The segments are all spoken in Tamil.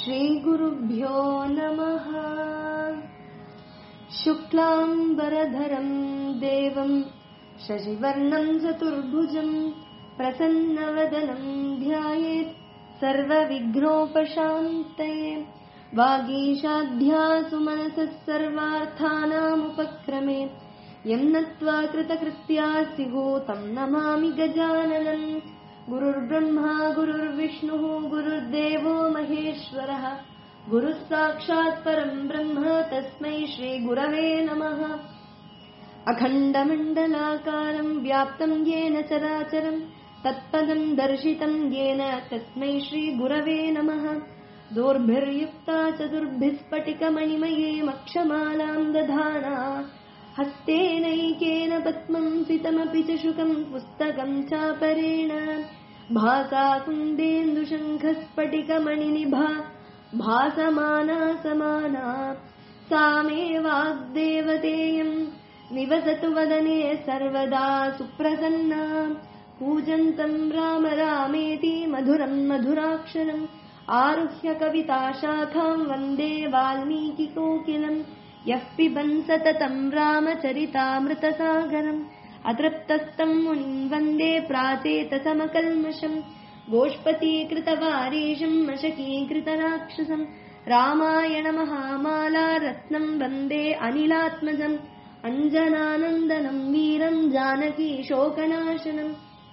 श्रीगुरुभ्यो नमः शुक्लाम्बरधरम् देवम् शशिवर्णम् चतुर्भुजम् प्रसन्नवदनम् ध्यायेत् सर्वविघ्नोपशान्तये वागीशाध्यासु मनसः सर्वार्थानामुपक्रमे यम् नत्वा कृतकृत्यास्ति तम् नमामि गजाननम् गुरुर्ब्रह्मा गुरुर्विष्णुः गुरुर्देवो महेश्वरः गुरुः साक्षात् परम् ब्रह्म तस्मै श्रीगुरवे नमः अखण्डमण्डलाकारम् व्याप्तम् येन चराचरम् तत्पदम् दर्शितम् येन तस्मै श्रीगुरवे नमः दोर्भिर्युक्ता चतुर्भिस्फटिकमणिमयेमक्षमालाम् दधाना हस्तेनैकेन पद्मम् सितमपि च शुकम् पुस्तकम् चापरेण भासा कुन्देन्दुशङ्खस्फटिकमणिनिभा भासमाना समाना सा मे वाग्देवतेयम् निवसतु वदने सर्वदा सुप्रसन्ना पूजन्तम् राम रामेति मधुरम् मधुराक्षरम् आरुह्य कविताशाखाम् वन्दे वाल्मीकिकोकिलम् यः पिबन् सततम् रामचरितामृतसागरम् अतृप्तस्तम् मुनिम् वन्दे प्राचेतसमकल्मषम् गोष्पतीकृतवारीशम् मशकीकृतराक्षसम् रामायणमहामाला रत्नम् वन्दे अनिलात्मजम् अञ्जनानन्दनम् वीरम् जानकी शोकनाशनम्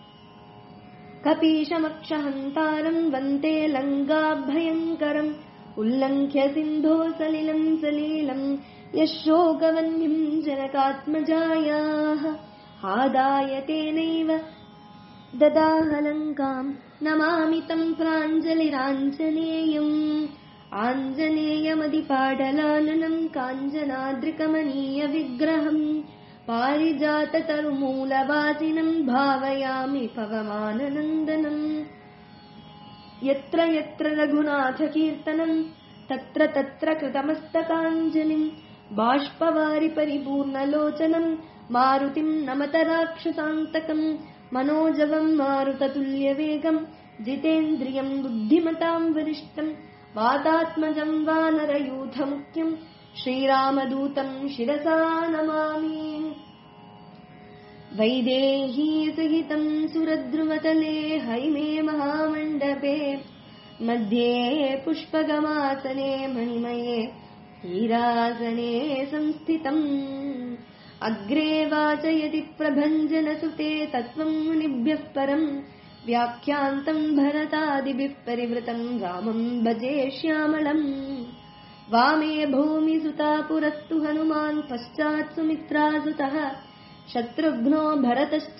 कपीशमक्षहन्तारम् वन्दे लङ्गाभयङ्करम् उल्लङ्घ्य सिन्धो सलिलम् सलीलम् यशोकवन्यम् जनकात्मजायाः आदाय तेनैव ददाहलङ्काम् नमामि तम् प्राञ्जलिराञ्जनेयम् आञ्जनेयमधिपाटलाननम् काञ्जनाद्रिकमनीयविग्रहम् पारिजाततरुमूलवासिनम् भावयामि पवमाननन्दनम् यत्र यत्र रघुनाथकीर्तनम् तत्र तत्र कृतमस्तकाञ्जलिम् बाष्पवारि परिपूर्णलोचनम् मारुतिम् नमत राक्षसान्तकम् मनोजवम् मारुततुल्यवेगम् जितेन्द्रियम् बुद्धिमताम् वरिष्ठम् वातात्मजम् वानरयूथमुख्यम् श्रीरामदूतम् शिरसा नमामि वैदेही सहितम् सुरद्रुमतले हैमे महामण्डपे मध्ये पुष्पगमासने मणिमये हीरासने संस्थितम् अग्रे वाचयति प्रभञ्जनसुते तत्त्वम् मुनिभ्यः परम् व्याख्यान्तम् भरतादिभिः परिवृतम् रामम् भजे श्यामलम् वामे भूमिसुता पुरस्तु हनुमान् पश्चात् सुमित्रासुतः शत्रुघ्नो भरतश्च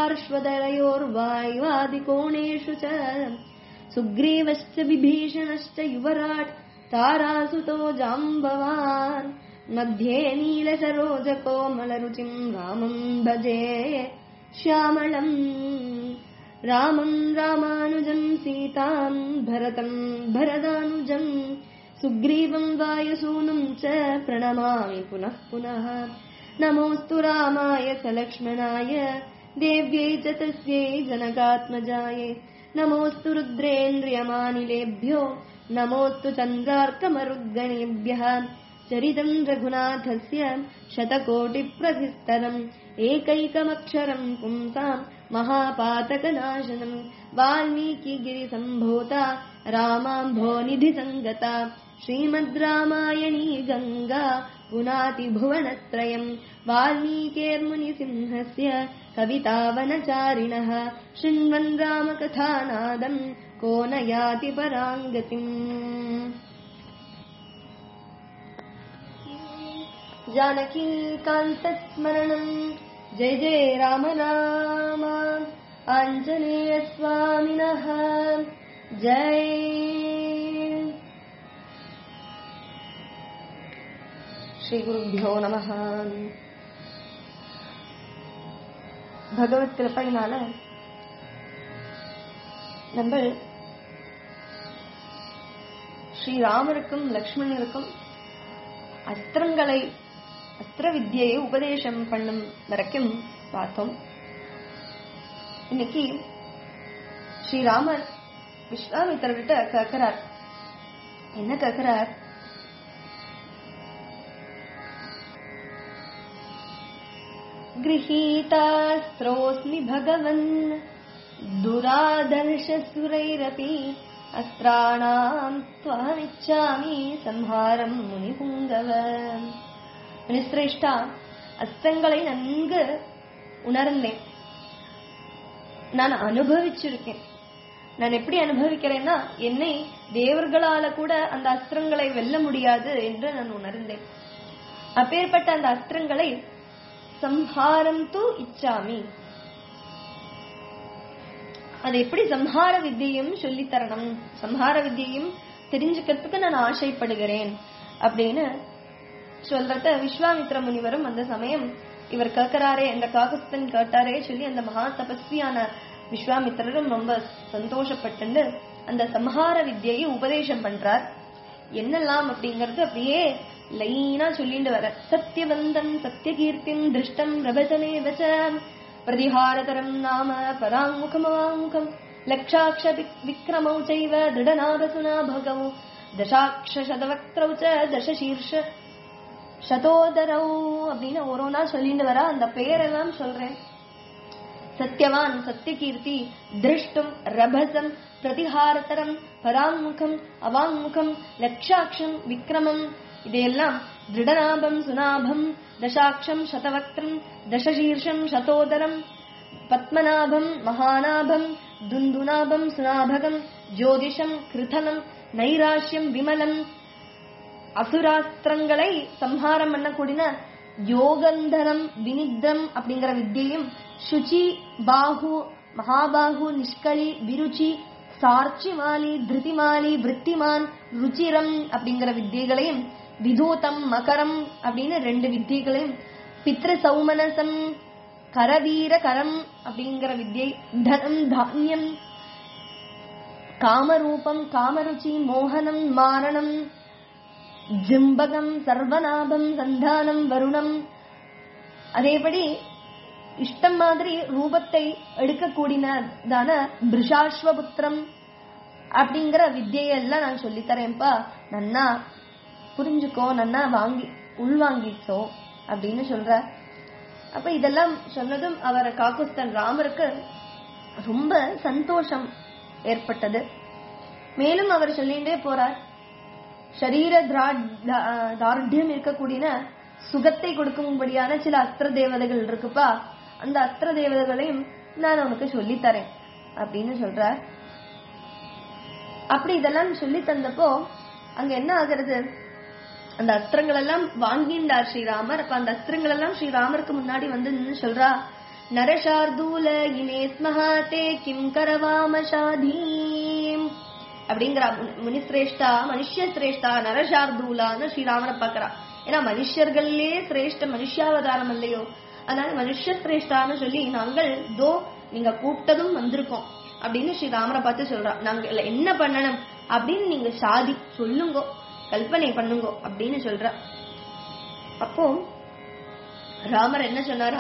पार्श्वदयोर्वायुवादिकोणेषु च सुग्रीवश्च विभीषणश्च युवराट् तारासुतो जाम्बवान् मध्ये नीलसरोजकोमलरुचिम् रामम् भजे श्यामलम् रामम् रामानुजम् सीताम् भरतम् भरदानुजम् सुग्रीवम् वायुसूनुम् च प्रणमामि पुनः पुनः नमोऽस्तु रामाय सलक्ष्मणाय देव्यै च तस्यै जनकात्मजायै नमोऽस्तु रुद्रेन्द्रियमानिलेभ्यो नमोऽस्तु चन्द्रार्कमरुद्गणेभ्यः चरितम् रघुनाथस्य शतकोटिप्रभिस्तरम् एकैकमक्षरम् पुंसाम् महापातकनाशनम् वाल्मीकिगिरिसम्भूता रामाम्भोनिधिसङ्गता श्रीमद् रामायणी गङ्गा पुनाति भुवनत्रयम् वाल्मीकेर्मुनिसिंहस्य कवितावनचारिणः शृण्वन् रामकथानादम् को न याति पराङ्गतिम् जानकीकान्तस्मरणम् जय जय राम राम आञ्जनेयस्वामिनः जय ஸ்ரீகுருபியோ நம பகவத் கிருப்பையினால நம்ம ஸ்ரீராமருக்கும் லக்ஷ்மணருக்கும் அஸ்திரங்களை அஸ்திர வித்தியை உபதேசம் பண்ணும் வரைக்கும் பார்த்தோம் இன்னைக்கு ஸ்ரீராமர் விஸ்வாமித்திரர்கிட்ட கேட்கிறார் என்ன கேக்குறார் गृहीतास्त्रोऽस्मि भगवन् दुरादर्शसुरैरपि अस्त्राणाम् त्वामिच्छामि संहाரம் முனிபுங்கவ முனிசிரேஷ்டா அஸ்திரங்களை நன்கு உணர்ந்தேன் நான் அனுபவிச்சிருக்கேன் நான் எப்படி அனுபவிக்கிறேன்னா என்னை தேவர்களால கூட அந்த அஸ்திரங்களை வெல்ல முடியாது என்று நான் உணர்ந்தேன் அப்பேற்பட்ட அந்த அஸ்திரங்களை சம்ஹாரம் து இச்சாமி அது எப்படி சம்ஹார வித்தியையும் சொல்லித் தரணும் சம்ஹார வித்தியையும் தெரிஞ்சுக்கிறதுக்கு நான் ஆசைப்படுகிறேன் அப்படின்னு சொல்றத விஸ்வாமித்ர முனிவரும் அந்த சமயம் இவர் கேட்கிறாரே அந்த காகஸ்தன் கேட்டாரே சொல்லி அந்த மகா தபஸ்வியான விஸ்வாமித்திரரும் ரொம்ப சந்தோஷப்பட்டு அந்த சம்ஹார வித்தியை உபதேசம் பண்றார் என்னெல்லாம் அப்படிங்கறது அப்படியே லைனா சொல்லிட்டு வர சத்தியவந்தம் சத்தியகீர்த்திம் திருஷ்டம் பிரபஜனே வச்ச பிரதிஹாரதரம் நாம பராமுகமவாமுகம் லக்ஷாட்ச விக்- விக்ரமௌ செய்வ திருடநாபசுனா பகவ தசாட்ச சதவக்திரௌ ச தசசீர்ஷ சதோதரௌ அப்படின்னு ஒரு நாள் சொல்லிட்டு வர அந்த பெயரெல்லாம் சொல்றேன் சத்யவான் சத்தியகீர்த்தி திருஷ்டும் ரபசம் பிரதிஹாரதரம் பராங்முகம் அவாங்முகம் லக்ஷாட்சம் விக்ரமம் இதையெல்லாம் திருடநாபம் சுனாபம் தசாட்சம் சதவக்திரம் தசசீர்ஷம் சதோதரம் பத்மநாபம் மகாநாபம் துந்துநாபம் சுனாபகம் ஜோதிஷம் கிருதனம் நைராஷ்யம் விமலம் அசுராஸ்திரங்களை சம்ஹாரம் பண்ணக்கூடிய யோகந்தரம் வினித்தம் அப்படிங்கிற வித்தியையும் சுச்சி பாகு மகாபாகு நிஷ்களி விருச்சி சார்ச்சிமாலி திருதிமாலி விருத்திமான் ருச்சிரம் அப்படிங்கிற வித்தியைகளையும் விதூதம் மகரம் அப்படின்னு ரெண்டு வித்தியைகளையும் பித்ரு சௌமனசம் கரவீர கரம் அப்படிங்கிற வித்தியை தனம் தானியம் காமரூபம் காமருச்சி மோகனம் மாரணம் ஜிம்பகம் சர்வநாபம் சந்தானம் வருணம் அதேபடி இஷ்டம் மாதிரி ரூபத்தை எடுக்கக்கூடியதான பிருஷாஸ்வபுத்திரம் அப்படிங்கிற வித்தியெல்லாம் நான் சொல்லித்தரேன்ப்பா நன்னா புரிஞ்சுக்கோ நன்னா வாங்கி உள்வாங்கிச்சோ அப்படின்னு சொல்ற அப்ப இதெல்லாம் சொன்னதும் அவர் காக்குஸ்தன் ராமருக்கு ரொம்ப சந்தோஷம் ஏற்பட்டது மேலும் அவர் சொல்லிட்டே போறார் சரீர திரா- தா- தார்ಢ்யம் இருக்கக்கூடிய சுகத்தை கொடுக்கும்படியான சில அஸ்திர தேவதைகள் இருக்குப்பா அந்த அஸ்திர தேவதைகளையும் நான் உனக்கு சொல்லித் தரேன் அப்படின்னு சொல்றார் அப்படி இதெல்லாம் சொல்லி தந்தப்போ அங்க என்ன ஆகுறது அந்த அஸ்திரங்கள் எல்லாம் வாங்கிண்டார் ஸ்ரீராமர் அப்ப அந்த அஸ்திரங்கள் எல்லாம் ஸ்ரீராமருக்கு முன்னாடி வந்து நின்னு சொல்றா நரசார்தூல இமே ஸ்மஹா தே கிம் கரவாம ஷாதீம் அப்படிங்கிற முனிசிரேஷ்டா மனுஷ்ய சிரேஷ்டா நரசார்தூலான்னு ஸ்ரீராமரை பாக்குறா ஏன்னா மனுஷர்கள்லே சிரேஷ்ட மனுஷாவதாரம் இல்லையோ அதனால மனுஷ சிரேஷ்டான்னு சொல்லி நாங்கள் தோ நீங்க கூப்பிட்டதும் வந்திருக்கோம் அப்படின்னு ஸ்ரீராமரை பார்த்து சொல்றா நாங்க இதுல என்ன பண்ணணும் அப்படின்னு நீங்க சாதி சொல்லுங்கோ கல்பனை பண்ணுங்கோ அப்படின்னு சொல்றா அப்போ ராமர் என்ன சொன்னாரா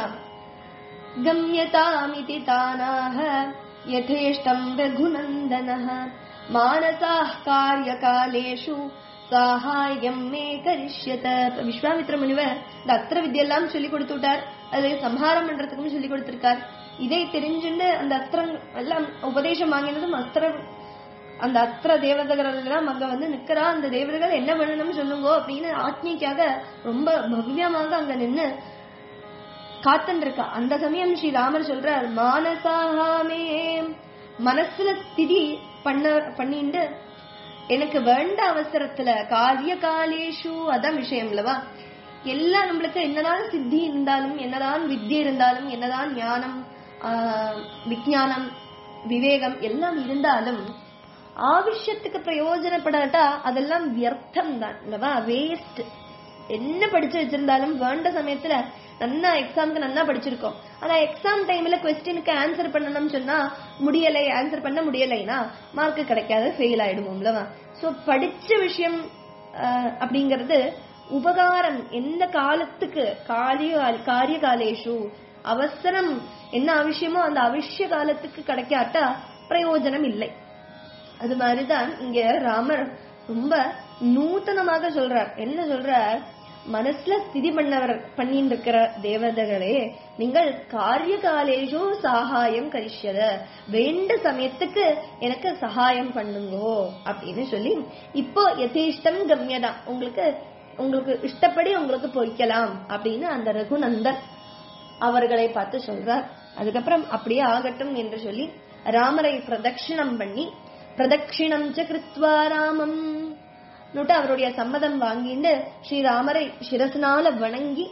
गम्यतामिति तानाः यथेष्टम् रघुनन्दनः मानसाः कार्यकालेषु சாகாயம் மே கரிஷ்யத விஸ்வாமித்ர முனிவர் இந்த அஸ்திர வித்தியெல்லாம் சொல்லி கொடுத்து விட்டார் அது சம்ஹாரம் பண்றதுக்கும் சொல்லி கொடுத்திருக்கார் இதை தெரிஞ்சுண்டு அந்த அஸ்திரம் எல்லாம் உபதேசம் வாங்கினதும் அஸ்திரம் அந்த அஸ்திர தேவதைகள் எல்லாம் அங்க வந்து நிக்கிறா அந்த தேவதைகள் என்ன பண்ணணும்னு சொல்லுங்க அப்படின்னு ஆத்மீக்காக ரொம்ப பவ்யமாக அங்க நின்னு காத்துன்னு இருக்கா அந்த சமயம் ஸ்ரீ ராமர் சொல்றார் மானசாகாமே மனசுல ஸ்திதி பண்ண பண்ணிண்டு எனக்கு வேண்ட அவசரத்துல காரிய காலேஷு அதான் விஷயம் இல்லவா எல்லாம் நம்மளுக்கு என்னதான் சித்தி இருந்தாலும் என்னதான் வித்யை இருந்தாலும் என்னதான் ஞானம் ஆஹ், விஞ்ஞானம் விவேகம் எல்லாம் இருந்தாலும் ஆവശ്யத்துக்கு பிரயோஜனப்படாட்டா அதெல்லாம் வியர்த்தம் தான் இல்லவா வேஸ்ட் என்ன படிச்சு வச்சிருந்தாலும் வேண்ட சமயத்துல நன்னா எக்ஸாம்க்கு நன்னா படிச்சிருக்கோம் ஆனா எக்ஸாம் டைம்ல கொஸ்டினுக்கு ஆன்சர் பண்ணணும்னு சொன்னா முடியலை ஆன்சர் பண்ண முடியலைன்னா மார்க் கிடைக்காது ஃபெயில் ஆயிடுவோம்லவா சோ படிச்ச விஷயம் ஆஹ், அப்படிங்கிறது உபகாரம் எந்த காலத்துக்கு காரிய காரிய காலேஷு அவசரம் என்ன அவசியமோ அந்த அவசிய காலத்துக்கு கிடைக்காட்டா பிரயோஜனம் இல்லை அது மாதிரிதான் இங்க ராமர் ரொம்ப நூத்தனமாக சொல்றார் என்ன சொல்றார் மனசுல ஸ்திதி பண்ணவர் பண்ணிட்டு இருக்கிற தேவதைகளே நீங்கள் காரிய காலேஷோ சகாயம் கரிஷ்யத வேண்ட சமயத்துக்கு எனக்கு சகாயம் பண்ணுங்கோ அப்படின்னு சொல்லி இப்போ யதேஷ்டம் கம்யதான் உங்களுக்கு உங்களுக்கு இஷ்டப்படி உங்களுக்கு பொய்க்கலாம் அப்படின்னு அந்த ரகுநந்தன் அவர்களை பார்த்து சொல்றார் அதுக்கப்புறம் அப்படியே ஆகட்டும் என்று சொல்லி ராமரை பிரதட்சிணம் பண்ணி பிரதட்சிணம் ச கிருத்வா ராமம் நோட்டு அவருடைய சம்மதம் வாங்கிட்டு ஸ்ரீராமரை சிரசனால வணங்கி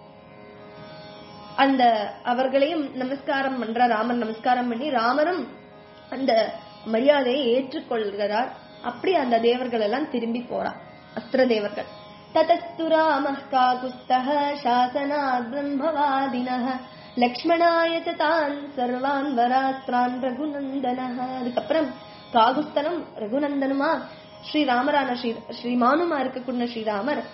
அந்த அவர்களையும் நமஸ்காரம் பண்ற ராமர் நமஸ்காரம் பண்ணி ராமரும் அந்த மரியாதையை ஏற்றுக்கொள்கிறார் அப்படி அந்த தேவர்கள் எல்லாம் திரும்பி போறா அஸ்திர தேவர்கள் ததஸ்து ராம காகுஸ்தः சாசனாத் பிரம்மவாதினः லக்ஷ்மணாய ச தான் சர்வான் வராஸ்திரான் ரகுநந்தனः அதுக்கப்புறம் காகுஸ்தனும் ரகுநந்தனுமா ஸ்ரீராமரான ஸ்ரீ ஸ்ரீமானுமா இருக்கக்கூடிய ஸ்ரீராமர்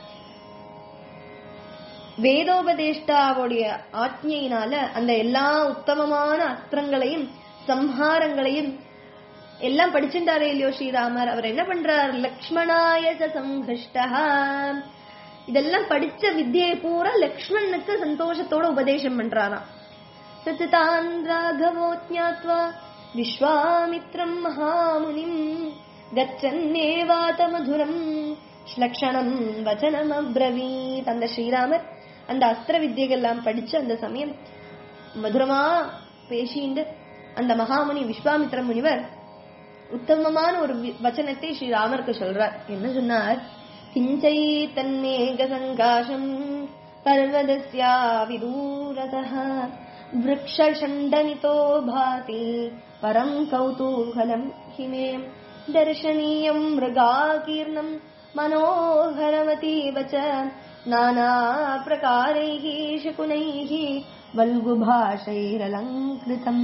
வேதோபதேஷ்டாவுடைய ஆத்மையினால அந்த எல்லா உத்தமமான அஸ்திரங்களையும் சம்ஹாரங்களையும் எல்லாம் படிச்சுட்டாரே இல்லையோ ஸ்ரீராமர் அவர் என்ன பண்றார் லக்ஷ்மணாய ச சம்ஹிஷ்டா இதெல்லாம் படிச்ச வித்தியை பூரா லக்ஷ்மணனுக்கு சந்தோஷத்தோட உபதேசம் பண்றாராம் சச்சிதான் ராகவோ ஜாத்வா விஸ்வாமித்ரம் மகாமுனிம் கச்சன்னேவாத மதுரம் ஸ்லக்ஷணம் வச்சனம் அப்ரவீத் அந்த ஸ்ரீராமர் அந்த அஸ்திர வித்தியெல்லாம் படிச்சு அந்த சமயம் மதுரமா பேசிண்டு அந்த மகாமுனி விஸ்வாமித்ர முனிவர் உத்தமமான ஒரு வி- வச்சனத்தை ஸ்ரீராமருக்கு சொல்றார் என்ன சொன்னார் கிஞ்சை தன்னேக சங்காசம் பர்வதஸ்யா விதூரதः वृक्षषण्डनितो भाति परम् कौतूहलम् हिमे दर्शनीयम् मृगाकीर्णम् मनोहरमतीव च नानाप्रकारैः शकुनैः वल्गुभाषैरलङ्कृतम्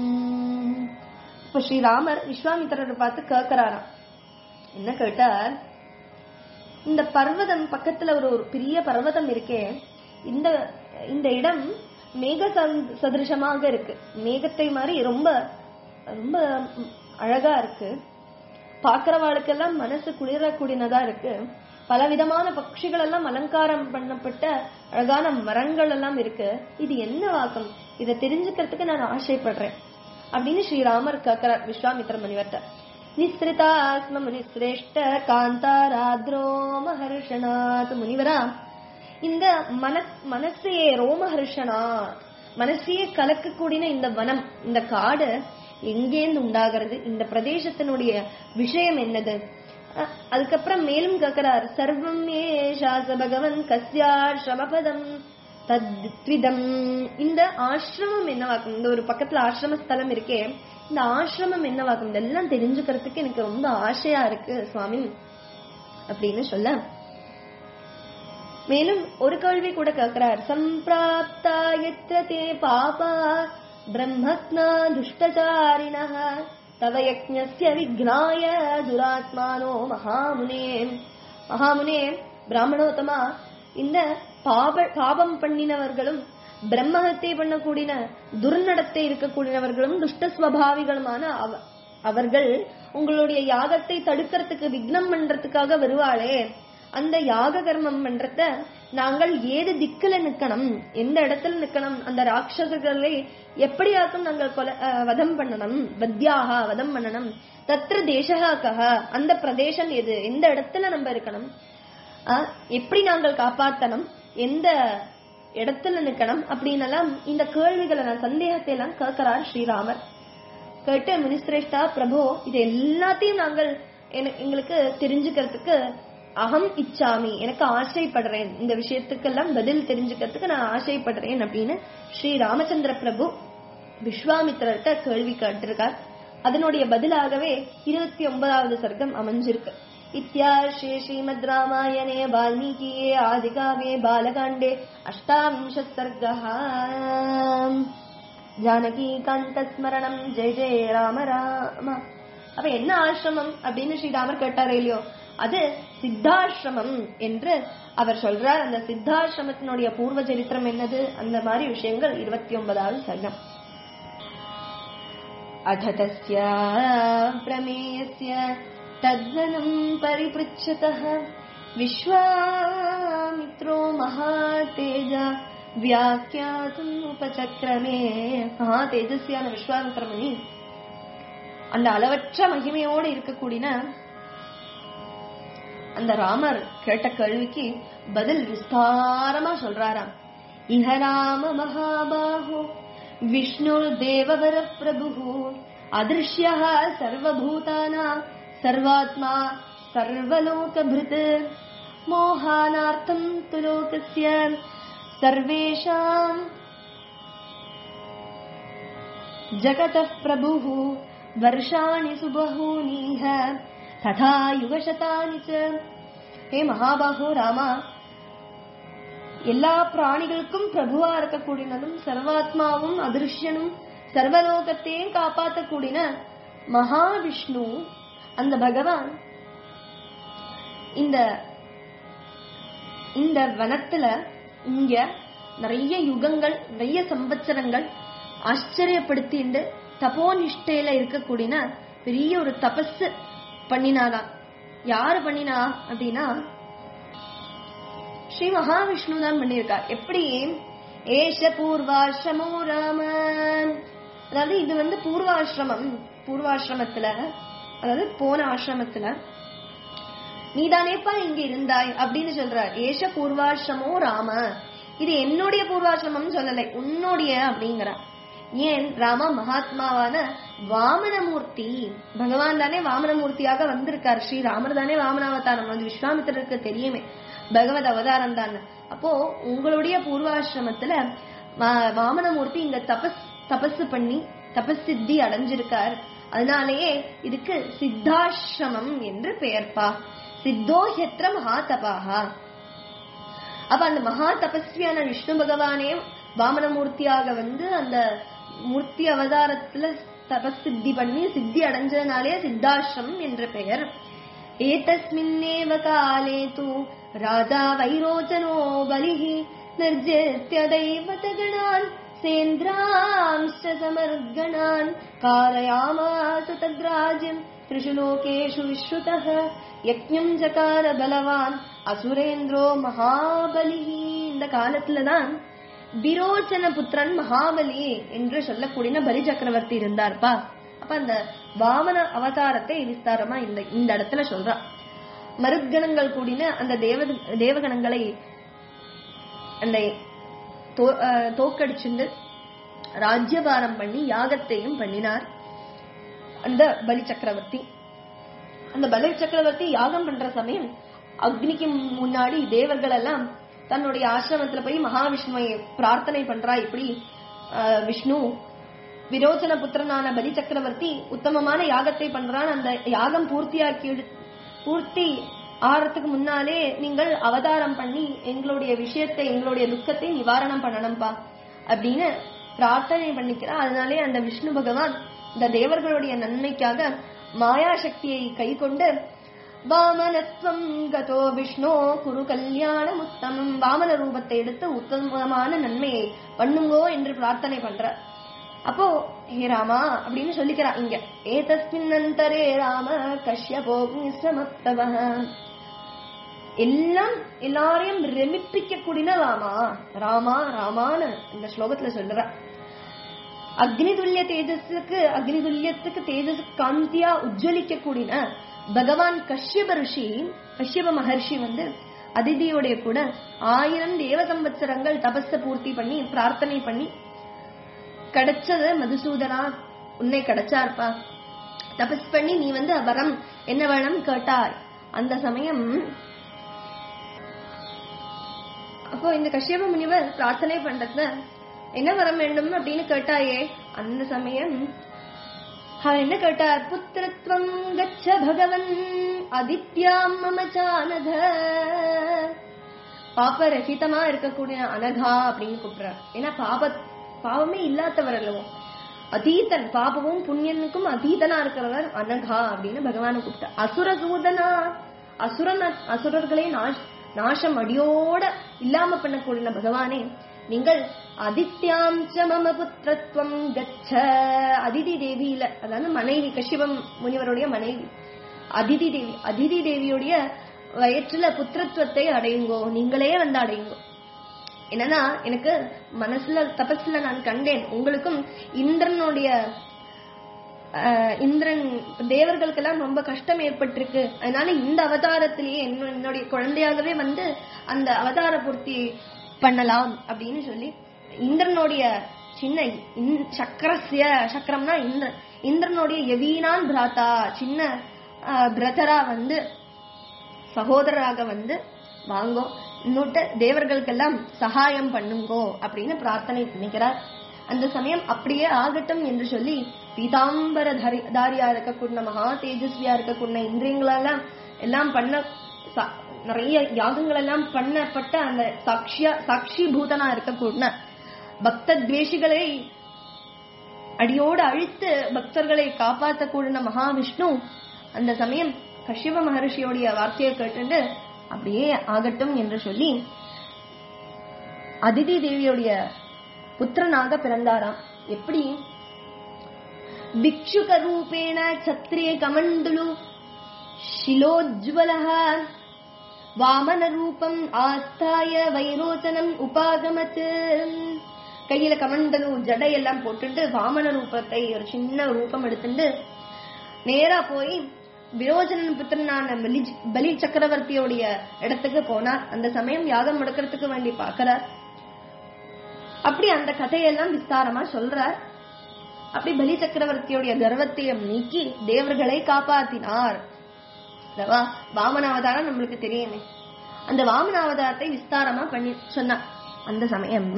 இப்ப ஸ்ரீராமர் விஸ்வாமித்திரரை பார்த்து கேட்கிறாராம் என்ன கேட்டார் இந்த பர்வதம் பக்கத்துல ஒரு ஒரு பெரிய பர்வதம் இருக்கே இந்த இந்த இடம் மேக சந்- சதிருஷமாக இருக்கு மேகத்தை மாதிரி ரொம்ப ரொம்ப அழகா இருக்கு பாக்குறவாளுக்கெல்லாம் மனசு குளிரக்கூடியனதா இருக்கு பலவிதமான பட்சிகள் எல்லாம் அலங்காரம் பண்ணப்பட்ட அழகான மரங்கள் எல்லாம் இருக்கு இது என்ன வாக்கம் இதை தெரிஞ்சுக்கிறதுக்கு நான் ஆசைப்படுறேன் அப்படின்னு ஸ்ரீராமர் கேட்கிறார் விஸ்வாமித்திர முனிவர்ட்ட நிஸ்ரிதாஸ்ம முனிஸ்ரேஷ்ட காந்தாராத்ரோ மகர்ஷனாத் முனிவரா இந்த மனஸ் மனசையே ரோமஹர்ஷனா மனசையே கலக்கக்கூடிய இந்த வனம் இந்த காடு எங்கேருந்து உண்டாகிறது இந்த பிரதேசத்தினுடைய விஷயம் என்னது அஹ் அதுக்கப்புறம் மேலும் கேட்கிறார் சர்வம் ஏஷாச பகவன் கஸ்யாஸ்ரமபதம் தத்விதம் இந்த ஆசிரமம் என்னவாக்கும் இந்த ஒரு பக்கத்துல ஆசிரம ஸ்தலம் இருக்கே இந்த ஆசிரமம் என்னவாக்கும் இதெல்லாம் தெரிஞ்சுக்கிறதுக்கு எனக்கு ரொம்ப ஆசையா இருக்கு சுவாமி அப்படின்னு சொல்ல மேலும் ஒரு கேள்வி கூட கேட்கிறார் சம்பிராப்தா எத்திர தே பாபா பிரம்மத்னா துஷ்டச்சாரிணः தவ யஜ்ஞஸ்ய விக்னாய துராத்மானோ மகாமுனே மகாமுனே பிராமணோத்தமா இந்த பாப பாபம் பண்ணினவர்களும் பிரம்மஹத்தை பண்ணக்கூடிய துர்நடத்தை இருக்கக்கூடியவர்களும் துஷ்ட ஸ்வபாவிகளுமான அவ- அவர்கள் உங்களுடைய யாகத்தை தடுக்கிறதுக்கு விக்னம் பண்றதுக்காக வருவாளே அந்த யாக கர்மம் பண்றத நாங்கள் ஏது திக்குல நிக்கணும் எந்த இடத்துல நிக்கணும் அந்த ராட்சசர்களை எப்படியாக்கும் நாங்கள் கொலை அஹ், வதம் பண்ணணும் வத்யாக வதம் பண்ணணும் தத்ர தேசகா கஹ அந்த பிரதேசம் எது எந்த இடத்துல நம்ம இருக்கணும் அஹ், எப்படி நாங்கள் காப்பாத்தணும் எந்த இடத்துல நிக்கணும் அப்படின்னு எல்லாம் இந்த கேள்விகளை நான் சந்தேகத்தை எல்லாம் கேட்கிறார் ஸ்ரீராமர் கேட்டு மினிஸ்திரேஷ்டா பிரபு இது எல்லாத்தையும் நாங்கள் என- எங்களுக்கு தெரிஞ்சுக்கிறதுக்கு அகம் இச்சாமி எனக்கு ஆசைப்படுறேன் இந்த விஷயத்துக்கெல்லாம் பதில் தெரிஞ்சுக்கிறதுக்கு நான் ஆசைப்படுறேன் அப்படின்னு ஸ்ரீ ராமச்சந்திர பிரபு விஸ்வாமித்திரர்கிட்ட கேள்வி கேட்டிருக்கார் அதனுடைய பதிலாகவே இருபத்தி ஒன்பதாவது சர்க்கம் அமைஞ்சிருக்கு இத்தியார்ஷே ஸ்ரீமத் ராமாயணே வால்மீகியே ஆதிகாவே பாலகாண்டே அஷ்டாவிம்சத் சர்க்கா ஜானகி காந்தஸ்மரணம் ஜெய ஜெய ராம ராம அப்ப என்ன ஆசிரமம் அப்படின்னு ஸ்ரீராமர் கேட்டாரே இல்லையோ அது சித்தாசிரமம் என்று அவர் சொல்றார் அந்த சித்தாசிரமத்தினுடைய பூர்வ சரித்திரம் என்னது அந்த மாதிரி விஷயங்கள் இருபத்தி ஒன்பதாவது சர்க்கம் अथ तस्य प्रमेयस्य तद्वनम् परिपृच्छतः विश्वामित्रो महातेज வியாக்கியாத்தும் உபசக்கிரமே மகா தேஜஸ்வியான விஸ்வாமித்திரமணி அந்த அளவற்ற மகிமையோடு இருக்கக்கூடிய அந்த ராமர் கேட்ட கேள்விக்கு பதில் விஸ்தாரமா சொல்றாராம் இஹ ராம மகாபாஹோ விஷ்ணுர் தேவவர பிரபு அதிருஷ்ய சர்வபூதானா சர்வாத்மா சர்வலோகபிருத் மோகானார்த்தம் து லோகஸ்ய सर्वेषाम् जगतः प्रभुः वर्षाणि सुबहूनीह तथा युगशतानि च ஹே மகாபாகோ ராமா எல்லா பிராணிகளுக்கும் பிரபுவா இருக்கக்கூடியனதும் சர்வாத்மாவும் அதிருஷ்யனும் சர்வலோகத்தையும் காப்பாற்றக்கூடியன மகாவிஷ்ணு அந்த பகவான் இந்த இந்த வனத்துல இங்க நிறைய யுகங்கள் நிறைய சம்பத்சரங்கள் ஆச்சரியப்படுத்திண்டு தபோனிஷ்டையில இருக்கக்கூடிய பெரிய ஒரு தபஸ் பண்ணினாதான் யாரு பண்ணினா அப்படின்னா ஸ்ரீ மகாவிஷ்ணு தான் பண்ணியிருக்கார் எப்படி ஏஷ பூர்வாசிரமோ ராமன் அதாவது இது வந்து பூர்வாசிரமம் பூர்வாசிரமத்துல அதாவது போன ஆசிரமத்துல நீதானேப்பா இங்க இருந்தாய் அப்படின்னு சொல்றார் ஏஷ பூர்வாசிரமோ ராம இது என்னுடைய பூர்வாசிரமம் சொல்லலை உன்னுடைய அப்படிங்கிற ஏன் ராம மகாத்மாவான வாமனமூர்த்தி பகவான் தானே வாமனமூர்த்தியாக வந்திருக்கார் ஸ்ரீ ராமர் தானே வாமனாவதாரம் வந்து விஸ்வாமித்திரருக்கு தெரியுமே பகவத் அவதாரம் தான் அப்போ உங்களுடைய பூர்வாசிரமத்துல வா- வாமனமூர்த்தி இங்க தபஸ் தபஸ் பண்ணி தபஸ் சித்தி அடைஞ்சிருக்கார் அதனாலேயே இதுக்கு சித்தாசிரமம் என்று பெயர்ப்பா சித்தோ ஹெத்ர மகாதபாகா அப்ப அந்த மகா தபஸ்வியான விஷ்ணு பகவானே வாமனமூர்த்தியாக வந்து அந்த மூர்த்தி அவதாரத்துல தபஸ் சித்தி பண்ணி சித்தி அடைஞ்சதுனாலே சித்தாசிரமம் என்ற பெயர் ஏதஸ்மின்னேவ காலே தூ ராஜா வைரோச்சனோ பலிः निर्जित्य दैवतगणान् सेन्द्रांश्च समर्गणान् कारयामास तद्राज्यम् त्रिषु लोकेषु विश्रुतः यज्ञम् जकार பலவான் அசுரேந்திரோ மகாபலி இந்த காலத்துலதான் விரோச்சன புத்திரன் மகாபலி என்று சொல்லக்கூடிய பலி சக்கரவர்த்தி இருந்தார்ப்பா அப்ப அந்த வாமன அவதாரத்தை விஸ்தாரமா இந்த இந்த இடத்துல சொல்றா மருத்கணங்கள் கூடின அந்த தேவ தேவகணங்களை அந்த தோ- அஹ் தோக்கடிச்சுண்டு ராஜ்யபாரம் பண்ணி யாகத்தையும் பண்ணினார் அந்த பலி சக்கரவர்த்தி அந்த பலி சக்கரவர்த்தி யாகம் பண்ற சமயம் அக்னிக்கு முன்னாடி தேவர்கள் எல்லாம் தன்னுடைய ஆசிரமத்துல போய் மகாவிஷ்ணுவை பிரார்த்தனை பண்றா இப்படி ஆஹ், விஷ்ணு விரோச்சன புத்திரனான பலி சக்கரவர்த்தி உத்தமமான யாகத்தை பண்றான் அந்த யாகம் பூர்த்தியாக்கி பூர்த்தி ஆறதுக்கு முன்னாலே நீங்கள் அவதாரம் பண்ணி எங்களுடைய விஷயத்தை எங்களுடைய துக்கத்தை நிவாரணம் பண்ணணும்பா அப்படின்னு பிரார்த்தனை பண்ணிக்கிறா அதனாலே அந்த விஷ்ணு பகவான் இந்த தேவர்களுடைய நன்மைக்காக மாயா சக்தியை கை கொண்டு வாமனத்வம் கதோ விஷ்ணு குரு கல்யாணம் உத்தமம் வாமன ரூபத்தை எடுத்து உத்தமமான நன்மையை பண்ணுங்கோ என்று பிரார்த்தனை பண்றார் அப்போ ஹே ராமா அப்படின்னு சொல்லிக்கிறா இங்க ஏதஸ்மின் அந்தரே ராம கஷ்யபோ சமப்தவ எல்லாம் எல்லாரையும் ரெமிப்பிக்க கூடின ராமா ராமா ராமான்னு இந்த ஸ்லோகத்துல சொல்ற அக்னி துல்லிய தேஜஸுக்கு அக்னி துல்லியத்துக்கு தேஜஸ் காந்தியா உஜ்ஜலிக்க கூடின பகவான் கஷ்யப ரிஷி கஷ்யப மகர்ஷி வந்து அதிதியோடைய கூட ஆயிரம் தேவ சம்பத்சரங்கள் தபஸ பூர்த்தி பண்ணி பிரார்த்தனை பண்ணி கிடைச்சது மதுசூதனா உன்னை கிடைச்சார்ப்பா தபஸ் பண்ணி நீ வந்து வரம் என்ன வேணும் கேட்டார் அந்த சமயம் அப்போ இந்த கஷ்யப முனிவர் பிரார்த்தனை பண்றதுல என்ன வரம் வேண்டும் அப்படின்னு கேட்டாயே அந்த சமயம் அவர் என்ன கேட்டார் புத்திரத்வம் கச்ச பகவன் அதித்யாம் மம சானக பாபரஹிதமா இருக்கக்கூடிய அனகா அப்படின்னு கூப்பிடுறார் ஏன்னா பாப பாவமே இல்லாதவர் அல்லவோ அதீதன் பாபமும் புண்ணியனுக்கும் அதீதனா இருக்கிறவர் அனகா அப்படின்னு பகவானை கூப்பிட்டார் அசுரசூதனா அசுரன் அசுரர்களை நாஷ் நாசம் அடியோட இல்லாம பண்ணக்கூடிய பகவானே நீங்கள் அதித்யாம் ச மம புத்திரத்துவம் கச்ச அதிதி தேவியில அதாவது மனைவி கஷ்யபம் முனிவருடைய மனைவி அதிதி தேவி அதிதி தேவியுடைய வயிற்றுல புத்திரத்துவத்தை அடையுங்கோ நீங்களே வந்து அடையுங்கோ என்னன்னா எனக்கு மனசுல தபஸ்ல நான் கண்டேன் உங்களுக்கும் இந்திரனுடைய ஆஹ், இந்திரன் தேவர்களுக்கெல்லாம் ரொம்ப கஷ்டம் ஏற்பட்டிருக்கு அதனால இந்த அவதாரத்திலேயே என்ன- என்னுடைய குழந்தையாகவே வந்து அந்த அவதார பூர்த்தி பண்ணலாம் அப்படின்னு சொல்லி இந்திரனுடைய சின்ன இந்- சக்கரஸ்ய சக்கரம்னா இந்திரன் இந்திரனுடைய எவீனான் பிராத்தா சின்ன ஆஹ், பிரதரா வந்து சகோதரராக வந்து வாங்கோ இன்னொட்டு தேவர்களுக்கெல்லாம் சகாயம் பண்ணுங்கோ அப்படின்னு பிரார்த்தனை பண்ணிக்கிறார் அந்த சமயம் அப்படியே ஆகட்டும் என்று சொல்லி பீதாம்பர தாரி- தாரியா இருக்கக்கூடிய மகா தேஜஸ்வியா இருக்கக்கூடிய இந்திரியங்களெல்லாம் எல்லாம் பண்ண சா- நிறைய யாகங்கள் எல்லாம் பண்ணப்பட்ட அந்த சாட்சியா சாட்சி பூதனா இருக்கக்கூடிய பக்த துவேஷிகளை அடியோடு அழித்து பக்தர்களை காப்பாற்றக்கூடிய மகாவிஷ்ணு அந்த சமயம் கஷ்யப மகர்ஷியோடைய வார்த்தையை கேட்டுட்டு அப்படியே ஆகட்டும் என்று சொல்லி அதிதி தேவியுடைய புத்திரனாக பிறந்தாராம் எப்படி भिक्षुक रूपेण क्षत्रिय कमण्डलु शिलोज्ज्वलः வாமன ரூபம் ஆஸ்தாய வைரோச்சனம் உபாகமத் கையில கமண்டலு ஜடையெல்லாம் போட்டுட்டு வாமன ரூபத்தை ஒரு சின்ன ரூபம் எடுத்துட்டு நேரா போய் விரோஜனன் புத்திரனான பலி பலி சக்கரவர்த்தியோடைய இடத்துக்கு போனார் அந்த சமயம் யாகம் முடக்கிறதுக்கு வேண்டி பார்க்கறார் அப்படி அந்த கதையெல்லாம் விஸ்தாரமா சொல்றார் அப்படி பலி சக்கரவர்த்தியுடைய கர்வத்தையும் நீக்கி தேவர்களை காப்பாத்தினார் அல்லவா வாமன அவதாரம் நம்மளுக்கு தெரியுமே அந்த வாமன அவதாரத்தை விஸ்தாரமா பண்ணி சொன்னார் அந்த சமயம்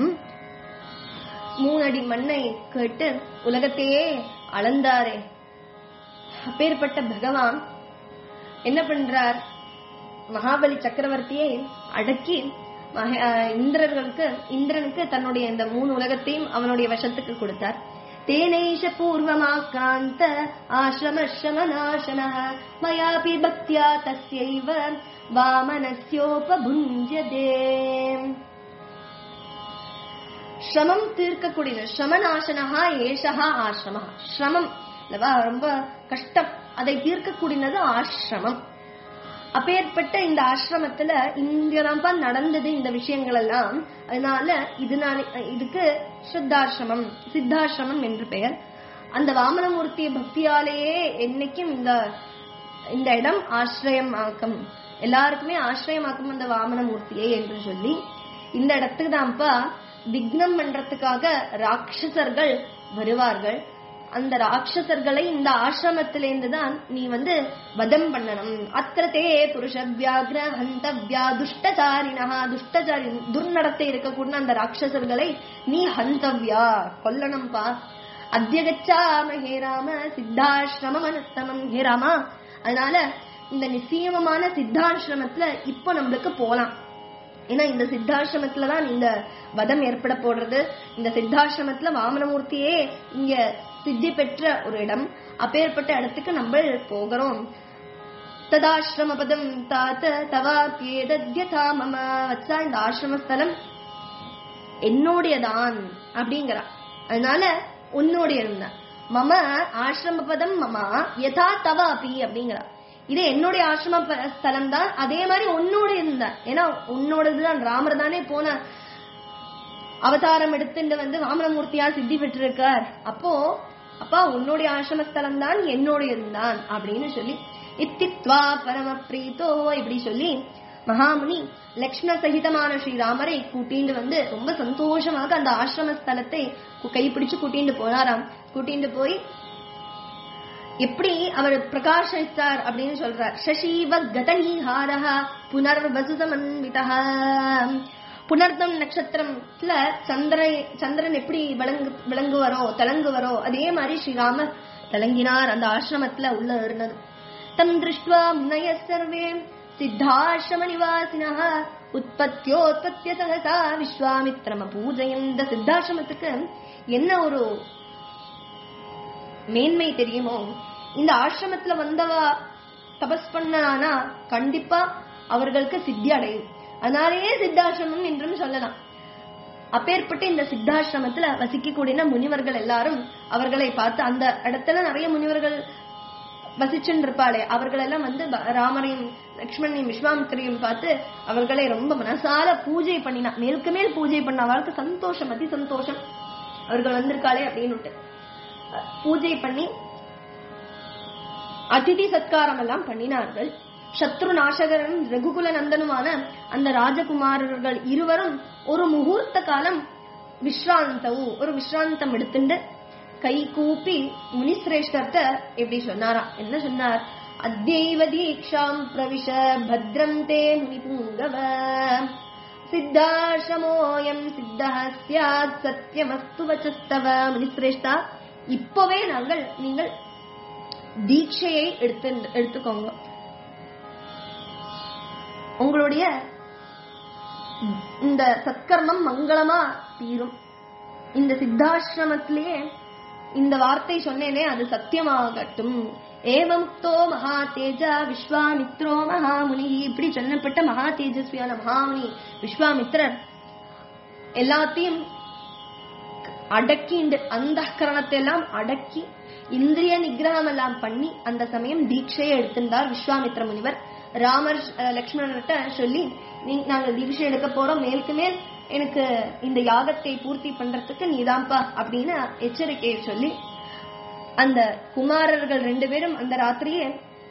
மூணடி மண்ணை கேட்டு உலகத்தையே அளந்தாரே அப்பேற்பட்ட பகவான் என்ன பண்றார் மகாபலி சக்கரவர்த்தியை அடக்கி மக- அஹ் இந்திரர்களுக்கு இந்திரனுக்கு தன்னுடைய இந்த மூணு உலகத்தையும் அவனுடைய வசத்துக்கு கொடுத்தார் தேனைஷ பூர்வமாக்ராந்த ஆசிரம மயாபி பக்தியா தஸ்யைவ வாமனஸ்யோபபுஞ்சதே ஸ்ரமம் தீர்க்கக்கூடியது ஸ்ரமநாசனஹா ஏஷஹா ஆசிரம ஸ்ரமம் அல்லவா ரொம்ப கஷ்டம் அதை தீர்க்கக்கூடியது ஆசிரமம் அப்பேற்பட்ட இந்த ஆசிரமத்துல இங்கதான்ப்பா நடந்தது இந்த விஷயங்கள் எல்லாம் அதனால இதனால இதுக்கு சித்தாசிரமம் சித்தாசிரமம் என்று பெயர் அந்த வாமனமூர்த்தி பக்தியாலேயே என்னைக்கும் இந்த இந்த இடம் ஆசிரியம் ஆக்கும் எல்லாருக்குமே ஆசிரியமாக்கும் அந்த வாமனமூர்த்தியை என்று சொல்லி இந்த இடத்துக்கு தான்ப்பா விக்னம் பண்றதுக்காக ராட்சசர்கள் வருவார்கள் அந்த ராட்சசர்களை இந்த ஆசிரமத்திலேருந்து தான் நீ வந்து வதம் பண்ணணும் அத்திரத்தே புருஷ வியாகிர ஹந்தவ்யா துஷ்டச்சாரிணா துஷ்டச்சாரி துர்நடத்தை இருக்கக்கூடிய அந்த ராட்சசர்களை நீ ஹந்தவ்யா கொல்லணும்பா அத்தியகச்சாம ஹே ராம சித்தாசிரமம் அனுத்தமம் ஹே ராமா அதனால இந்த நிச்சயமமான சித்தாசிரமத்துல இப்போ நம்மளுக்கு போலாம் ஏன்னா இந்த சித்தாசிரமத்துல தான் இந்த வதம் ஏற்பட போடுறது இந்த சித்தாசிரமத்துல வாமனமூர்த்தியே இங்க சித்தி பெற்ற ஒரு இடம் அப்பேற்பட்ட இடத்துக்கு நம்ம போகிறோம் ததாசிரம பதம் தாத்த தவாப்பியேதத்யதா மம வச்சா இந்த ஆசிரமஸ்தலம் என்னுடையதான் அப்படிங்கிறா அதனால உன்னுடைய இருந்தா மம ஆசிரம பதம் மம யதா தவ அப்பி அப்படிங்கிறா இது என்னுடைய ஆசிரம ப- ஸ்தலம் தான் அதே மாதிரி உன்னோட இருந்த ஏன்னா உன்னோடதுதான் ராமர் தானே போன அவதாரம் எடுத்துட்டு வந்து வாமனமூர்த்தியா சித்தி பெற்றிருக்கார் அப்போ அப்பா உன்னுடைய ஆசிரமஸ்தலம் தான் என்னுடைய இருந்தான் அப்படின்னு சொல்லி இத்தித்வா பரம பிரீத்தோ இப்படி சொல்லி மகாமுனி லக்ஷ்மண சகிதமான ஸ்ரீராமரை கூட்டிண்டு வந்து ரொம்ப சந்தோஷமாக அந்த ஆசிரம ஸ்தலத்தை கு- கைப்பிடிச்சு கூட்டிண்டு போனாராம் கூட்டிண்டு போய் எப்படி அவர் பிரகாசித்தார் அப்படின்னு சொல்றார் சசீவ கதனீஹாரஹ புனர் வசுசமன்விதா புனர்தம் நட்சத்திரத்துல சந்திரன் சந்திரன் எப்படி விளங்கு விளங்குவரோ திளங்குவரோ அதே மாதிரி ஸ்ரீராமர் திளங்கினார் அந்த ஆசிரமத்துல உள்ள இருந்தது தம் திருஷ்டுவா முனய சர்வே சித்தாசிரம நிவாசினः உற்பத்தியோத்பத்திய சகசா விஸ்வாமித்ரம பூஜையும் இந்த சித்தாசிரமத்துக்கு என்ன ஒரு மேன்மை தெரியுமோ இந்த ஆசிரமத்துல வந்தவா தபஸ் பண்ணானா கண்டிப்பா அவர்களுக்கு சித்தி அடையும் அதனாலேயே சித்தாசிரமம் என்றும் சொல்லலாம் அப்பேற்பட்ட இந்த சித்தாசிரமத்துல வசிக்கக்கூடிய முனிவர்கள் எல்லாரும் அவர்களை பார்த்து அந்த இடத்துல நிறைய முனிவர்கள் வசிச்சுன்னு இருப்பாளே அவர்களெல்லாம் வந்து ப- ராமரையும் லக்ஷ்மணையும் விஸ்வாமித்திரையும் பார்த்து அவர்களை ரொம்ப மனசால பூஜை பண்ணினா மேலுக்கு மேல் பூஜை பண்ண அவளுக்கு சந்தோஷம் அதி சந்தோஷம் அவர்கள் வந்திருக்காளே அப்படின்னு பூஜை பண்ணி அதிதி சத்காரம் எல்லாம் பண்ணினார்கள் சத்ரு நாசகரும் ரகுகுல நந்தனுமான அந்த ராஜகுமாரர்கள் இருவரும் ஒரு முகூர்த்த காலம் விஸ்ராந்தவும் ஒரு விஸ்ராந்தம் எடுத்துண்டு கை கூப்பி முனிசிரேஷ்டர்த்த எப்படி சொன்னாராம் என்ன சொன்னார் அத்யைவ தீக்ஷாம் பிரவிஷ பத்ரம் தே முனிபூங்கவ சித்தாசிரமோயம் சித்தः ஸ்யாத் சத்தியமஸ்து வச்சஸ்தவ முனிசிரேஷ்டா இப்பவே நாங்கள் நீங்கள் தீட்சையை எடுத்து எடுத்துக்கோங்க உங்களுடைய இந்த சத்கர்மம் மங்களமா தீரும் இந்த சித்தாசிரமத்திலேயே இந்த வார்த்தை சொன்னேனே அது சத்தியமாகட்டும் ஏவமுக்தோ மகா தேஜா விஸ்வாமித்ரோ மகாமுனி இப்படி சொல்லப்பட்ட மகா தேஜஸ்வியான மகாமுனி விஸ்வாமித்ரர் எல்லாத்தையும் அடக்கி இந்த அந்த கரணத்தை எல்லாம் அடக்கி இந்திரிய நிகிரகம் எல்லாம் பண்ணி அந்த சமயம் தீட்சையை எடுத்திருந்தார் விஸ்வாமித்ர முனிவர் ராமர் அஹ், லக்ஷ்மணர்கிட்ட சொல்லி நீ நாங்க தீட்சை எடுக்க போறோம் மேலுக்கு மேல் எனக்கு இந்த யாகத்தை பூர்த்தி பண்றதுக்கு நீதான்ப்பா அப்படின்னு எச்சரிக்கையை சொல்லி அந்த குமாரர்கள் ரெண்டு பேரும் அந்த ராத்திரியே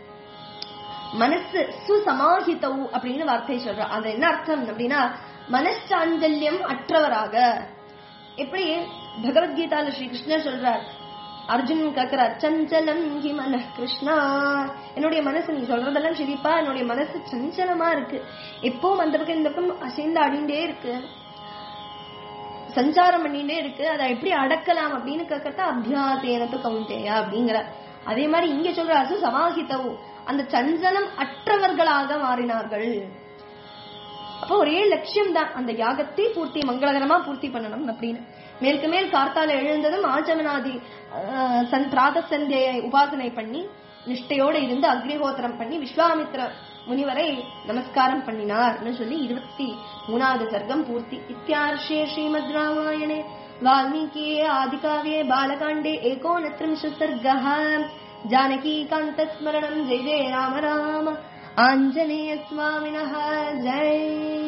மனசு சுசமாஹிதவு அப்படின்னு வார்த்தை சொல்றா அது என்ன அர்த்தம் அப்படின்னா மனச்சாஞ்சல்யம் அற்றவராக எப்படி பகவத்கீதால ஸ்ரீ கிருஷ்ணர் சொல்றார் அர்ஜுன் கேக்குறார் சஞ்சலம் ஹி மன கிருஷ்ணா என்னுடைய மனசு நீ சொல்றதெல்லாம் சரிப்பா என்னுடைய மனசு சஞ்சலமா இருக்கு எப்பவும் அந்த பக்கம் இந்த பக்கம் அசைந்து அடிண்டே இருக்கு சஞ்சாரம் பண்ணிட்டே இருக்கு அதை எப்படி அடக்கலாம் அப்படின்னு கேட்கறதா அபியாசேனத்து கவுண்டேயா அப்படிங்கிற அதே மாதிரி இங்க சொல்ற அசு சமாஹிதவு அந்த சஞ்சலம் அற்றவர்களாக மாறினார்கள் அப்போ ஒரே லட்சியம் தான் அந்த யாகத்தை பூர்த்தி மங்களகரமா பூர்த்தி பண்ணணும் அப்படின்னு மேலுக்கு மேல் கார்த்தால எழுந்ததும் ஆச்சமனாதி ஆஹ், சன் பிராத சந்தியை உபாசனை பண்ணி நிஷ்டையோட இருந்து அக்னிஹோத்திரம் பண்ணி விஸ்வாமித்ர முனிவரை நமஸ்காரம் பண்ணினார்னு சொல்லி இருபத்தி மூணாவது சர்க்கம் பூர்த்தி இத்தியார்ஷே ஸ்ரீமத் ராமாயணே வால்மீகியே ஆதிகாவியே பாலகாண்டே ஏகோனத்ரிம்ஷ சர்கः जानकीकान्तस्मरणम् जय जय राम राम ஆஞ்சநேய சுவாமினஹ ஜெய்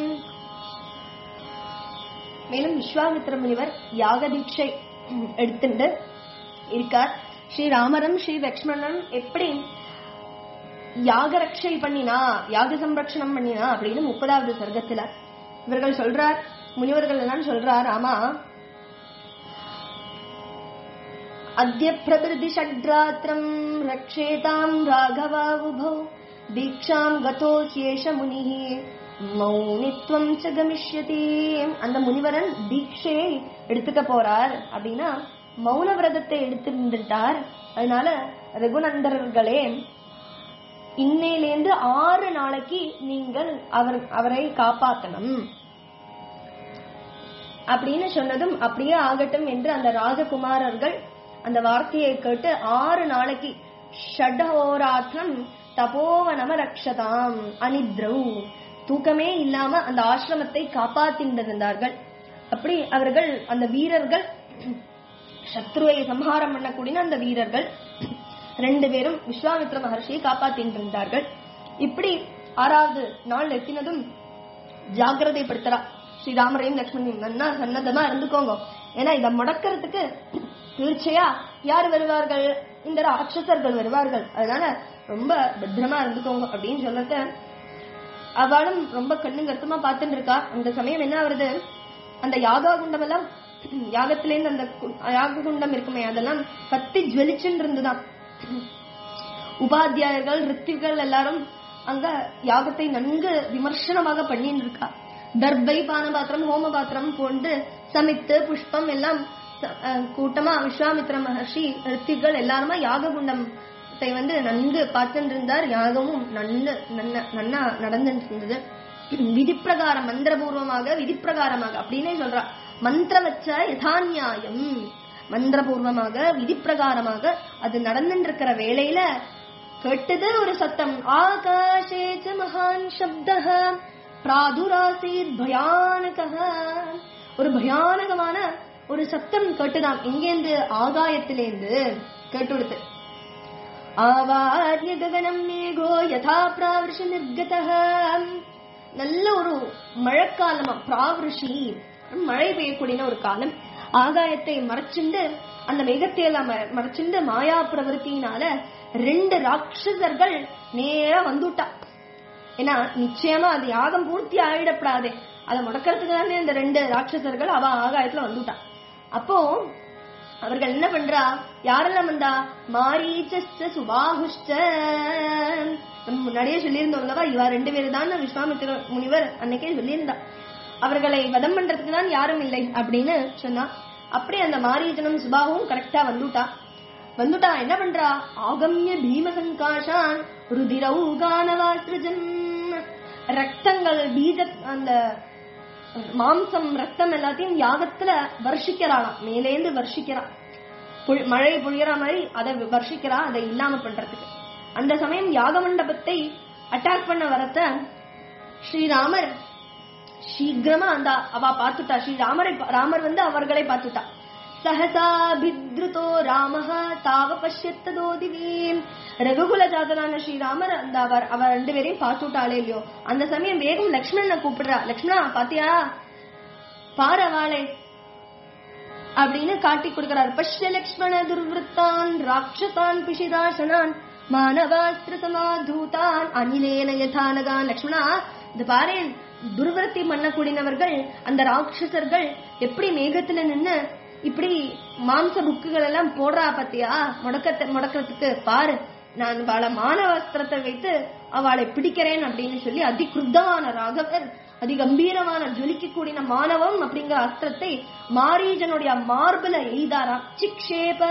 மேலும் விஸ்வாமித்திர முனிவர் யாக தீட்சை எடுத்துட்டு இருக்கார் ஸ்ரீ ராமரும் ஸ்ரீ லக்ஷ்மணன் எப்படி யாக ரக்ஷை பண்ணினா யாக சம்ரக்ஷணம் பண்ணினா அப்படின்னு முப்பதாவது சர்க்கத்துல இவர்கள் சொல்றார் முனிவர்கள் எல்லாம் சொல்றார் ஆமா अद्य प्रभृति षड्रात्रम् रक्षेताम् राघवावुभौ दीक्षाम् गतोऽस्येष मुनिः மௌனித்வம் ச கமிஷ்யதி அந்த முனிவரன் தீட்சையை எடுத்துக்க போறார் அப்படின்னா மௌன விரதத்தை எடுத்திருந்துட்டார் அதனால ரகுநந்தர்களே இன்னையிலேந்து ஆறு நாளைக்கு நீங்கள் அவர் அவரை காப்பாத்தணும் அப்படின்னு சொன்னதும் அப்படியே ஆகட்டும் என்று அந்த ராஜகுமாரர்கள் அந்த வார்த்தையை கேட்டு ஆறு நாளைக்கு ஷடஹோராத்திரம் தபோவனம ரக்ஷதாம் அனித்ரௌ தூக்கமே இல்லாம அந்த ஆசிரமத்தை காப்பாத்தின்றிருந்தார்கள் அப்படி அவர்கள் அந்த வீரர்கள் சத்ருவை சம்ஹாரம் பண்ணக்கூடிய அந்த வீரர்கள் ரெண்டு பேரும் விஸ்வாமித்ர மகர்ஷியை காப்பாத்தின்றிருந்தார்கள் இப்படி ஆறாவது நாள் எத்தினதும் ஜாகிரதைப்படுத்துறா ஸ்ரீராமரையும் லக்ஷ்மணையும் நன்னா சன்னதமா இருந்துக்கோங்க ஏன்னா இதை முடக்கிறதுக்கு தீர்ச்சையா யார் வருவார்கள் இந்த ராட்சசர்கள் வருவார்கள் அதனால ரொம்ப பத்திரமா இருந்துக்கோங்க அப்படின்னு சொல்லத்த அவளும் ரொம்ப கண்ணு கருத்துமா பார்த்துட்டு இருக்கா அந்த சமயம் என்ன வருது அந்த யாகா குண்டம் எல்லாம் யாகத்திலேருந்து அந்த கு- யாக குண்டம் இருக்குமே அதெல்லாம் கத்தி ஜுவலிச்சுன்னு இருந்துதான் உபாத்தியாயர்கள் ரித்திகள் எல்லாரும் அங்க யாகத்தை நன்கு விமர்சனமாக பண்ணின்னு இருக்கா தர்பை பானபாத்திரம் ஹோம பாத்திரம் போன்று சமித்து புஷ்பம் எல்லாம் ச- அஹ் கூட்டமா விஸ்வாமித்ர மகர்ஷி ரித்திகள் எல்லாருமா யாக குண்டத்தை வந்து நன்கு பார்த்துட்டு இருந்தார் யாகமும் நன்னு நன்ன நன்னா நடந்துட்டு இருந்தது விதிப்பிரகாரம் மந்திரபூர்வமாக விதிப்பிரகாரமாக அப்படின்னே சொல்றா மந்திர வச்ச யதாநியாயம் மந்திரபூர்வமாக விதிப்பிரகாரமாக அது நடந்துட்டு இருக்கிற வேளையில கேட்டது ஒரு சத்தம் ஆகாஷே ச மகான் சப்தः பிராதுராசீத் பயானகः ஒரு பயானகமான ஒரு சத்தம் கேட்டுதான் எங்கேந்து ஆகாயத்திலேந்து கேட்டுடுத்து ஆவார்ய ககனம் மேகோ யதா பிராவிருஷ நிர்கதः நல்ல ஒரு மழைக்காலமா பிராவிருஷி மழை பெய்யக்கூடிய ஒரு காலம் ஆகாயத்தை மறைச்சுண்டு அந்த மேகத்தை எல்லாம் ம- மறைச்சுண்டு மாயா பிரவருத்தினால ரெண்டு ராட்சசர்கள் நேரா வந்துட்டா ஏன்னா நிச்சயமா அது யாகம் பூர்த்தி ஆயிடப்படாதே அதை முடக்கிறதுக்கு தானே இந்த ரெண்டு ராட்சசர்கள் அவ ஆகாயத்துல வந்துட்டா அப்போ அவர்கள் என்ன பண்றா யாரெல்லாம் வந்தா மாரீச்ச சுபாகுஷ்ட நம்ம முன்னாடியே சொல்லியிருந்தோம் அல்லவா இவா ரெண்டு பேர் தான் விஸ்வாமித்திர முனிவர் அன்னைக்கே சொல்லியிருந்தா அவர்களை வதம் பண்றதுக்கு தான் யாரும் இல்லை அப்படின்னு சொன்னா அப்படியே அந்த மாரீச்சனும் சுபாவும் கரெக்டா வந்துட்டா வந்துட்டா என்ன பண்றா ஆகம்ய பீமசங்காஷான் ருதிரௌகானவாசிருஜன் ரத்தங்கள் பீஜ அந்த மாம்சம் ரத்தம் எல்லாத்தையும் யாகத்துல வர்ஷிக்கிறாளாம் மேலேந்து வர்ஷிக்கிறா புழ்- மழை பொழியற மாதிரி அதை வர்ஷிக்கிறா அதை இல்லாம பண்றதுக்கு அந்த சமயம் யாக மண்டபத்தை அட்டாக் பண்ண வரத்த ஸ்ரீராமர் சீக்கிரமா அந்த அவ பார்த்துட்டா ஸ்ரீராமரை ராமர் வந்து அவர்களை பார்த்துட்டா சஹசா பித்ருதோ ராமஹ தாவ பஷ்யத்ததோ திவீம் ரகுகுல ஜாதரான ஸ்ரீராமர் அந்த அவர் அவர் ரெண்டு பேரையும் பார்த்துட்டாளே இல்லையோ அந்த சமயம் வேகம் லக்ஷ்மணனை கூப்பிடுறா லக்ஷ்மணா பாத்தியா பாரு அவளை அப்படின்னு காட்டி கொடுக்கிறார் பஷ்ய லக்ஷ்மண துர்வృత్తాன் ராட்சசான் பிஷிதாசனான் மானவாஸ்திர சமாதூதான் அனிலேன யதானகான் லக்ஷ்மணா இது பாரு துர்வருத்தி பண்ணக்கூடியவர்கள் அந்த ராட்சசர்கள் எப்படி மேகத்துல நின்னு இப்படி மாம்ச புக்குகள் எல்லாம் போடுறா பாத்தியா முடக்கத்தை முடக்கிறதுக்கு பாரு நான் அவளை மானவஸ்திரத்தை வைத்து அவளை பிடிக்கிறேன் அப்படின்னு சொல்லி அதிகிருத்தமான ராகவர் அதிகம்பீரமான ஜொலிக்கக்கூடிய மானவம் அப்படிங்கிற அஸ்திரத்தை மாரீஜனுடைய மார்புல எய்தாராம் சிக்ஷேப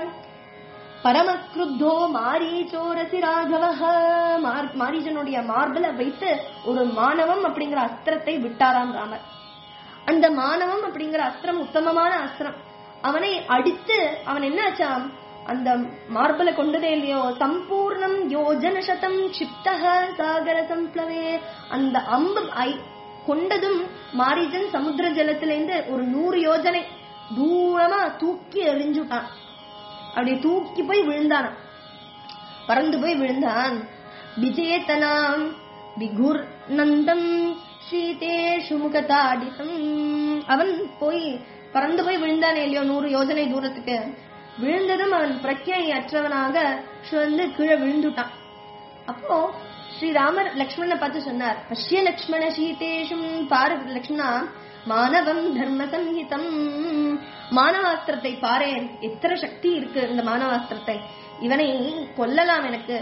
பரமக்ருத்தோ மாரீச்சோரசி ராகவஹ மார்- மாரீஜனுடைய மார்புல வைத்து ஒரு மானவம் அப்படிங்கிற அஸ்திரத்தை விட்டாராம் ராமர் அந்த மானவம் அப்படிங்கிற அஸ்திரம் உத்தமமான அஸ்திரம் அவனை அடித்து அவன் என்ன ஆச்சாம் அந்த மார்பல கொண்டதே இல்லையோ சம்பூர்ணம் யோஜன சதம் சிப்தக சாகர சம்ப்ளவே அந்த அம்பு ஐ கொண்டதும் மாரீஜன் சமுத்திர ஜலத்திலிருந்து ஒரு நூறு யோஜனை தூரமா தூக்கி எறிஞ்சுட்டான் அப்படியே தூக்கி போய் விழுந்தான் பறந்து போய் விழுந்தான் விஜேதனாம் விகுர் நந்தம் சீதேஷு முகதாடிதம் அவன் போய் பறந்து போய் விழுந்தானே இல்லையோ நூறு யோஜனை தூரத்துக்கு விழுந்ததும் அவன் பிரக்ஞை அற்றவனாக வந்து கீழே விழுந்துட்டான் அப்போ ஸ்ரீராமர் லக்ஷ்மணனை பார்த்து சொன்னார் பஷ்ய லக்ஷ்மண சீதேஷும் பாரு லக்ஷ்மணா மானவம் தர்ம சம்ஹிதம் மானவாஸ்திரத்தை பாரேன் எத்தனை சக்தி இருக்கு இந்த மானவாஸ்திரத்தை இவனை கொல்லலாம் எனக்கு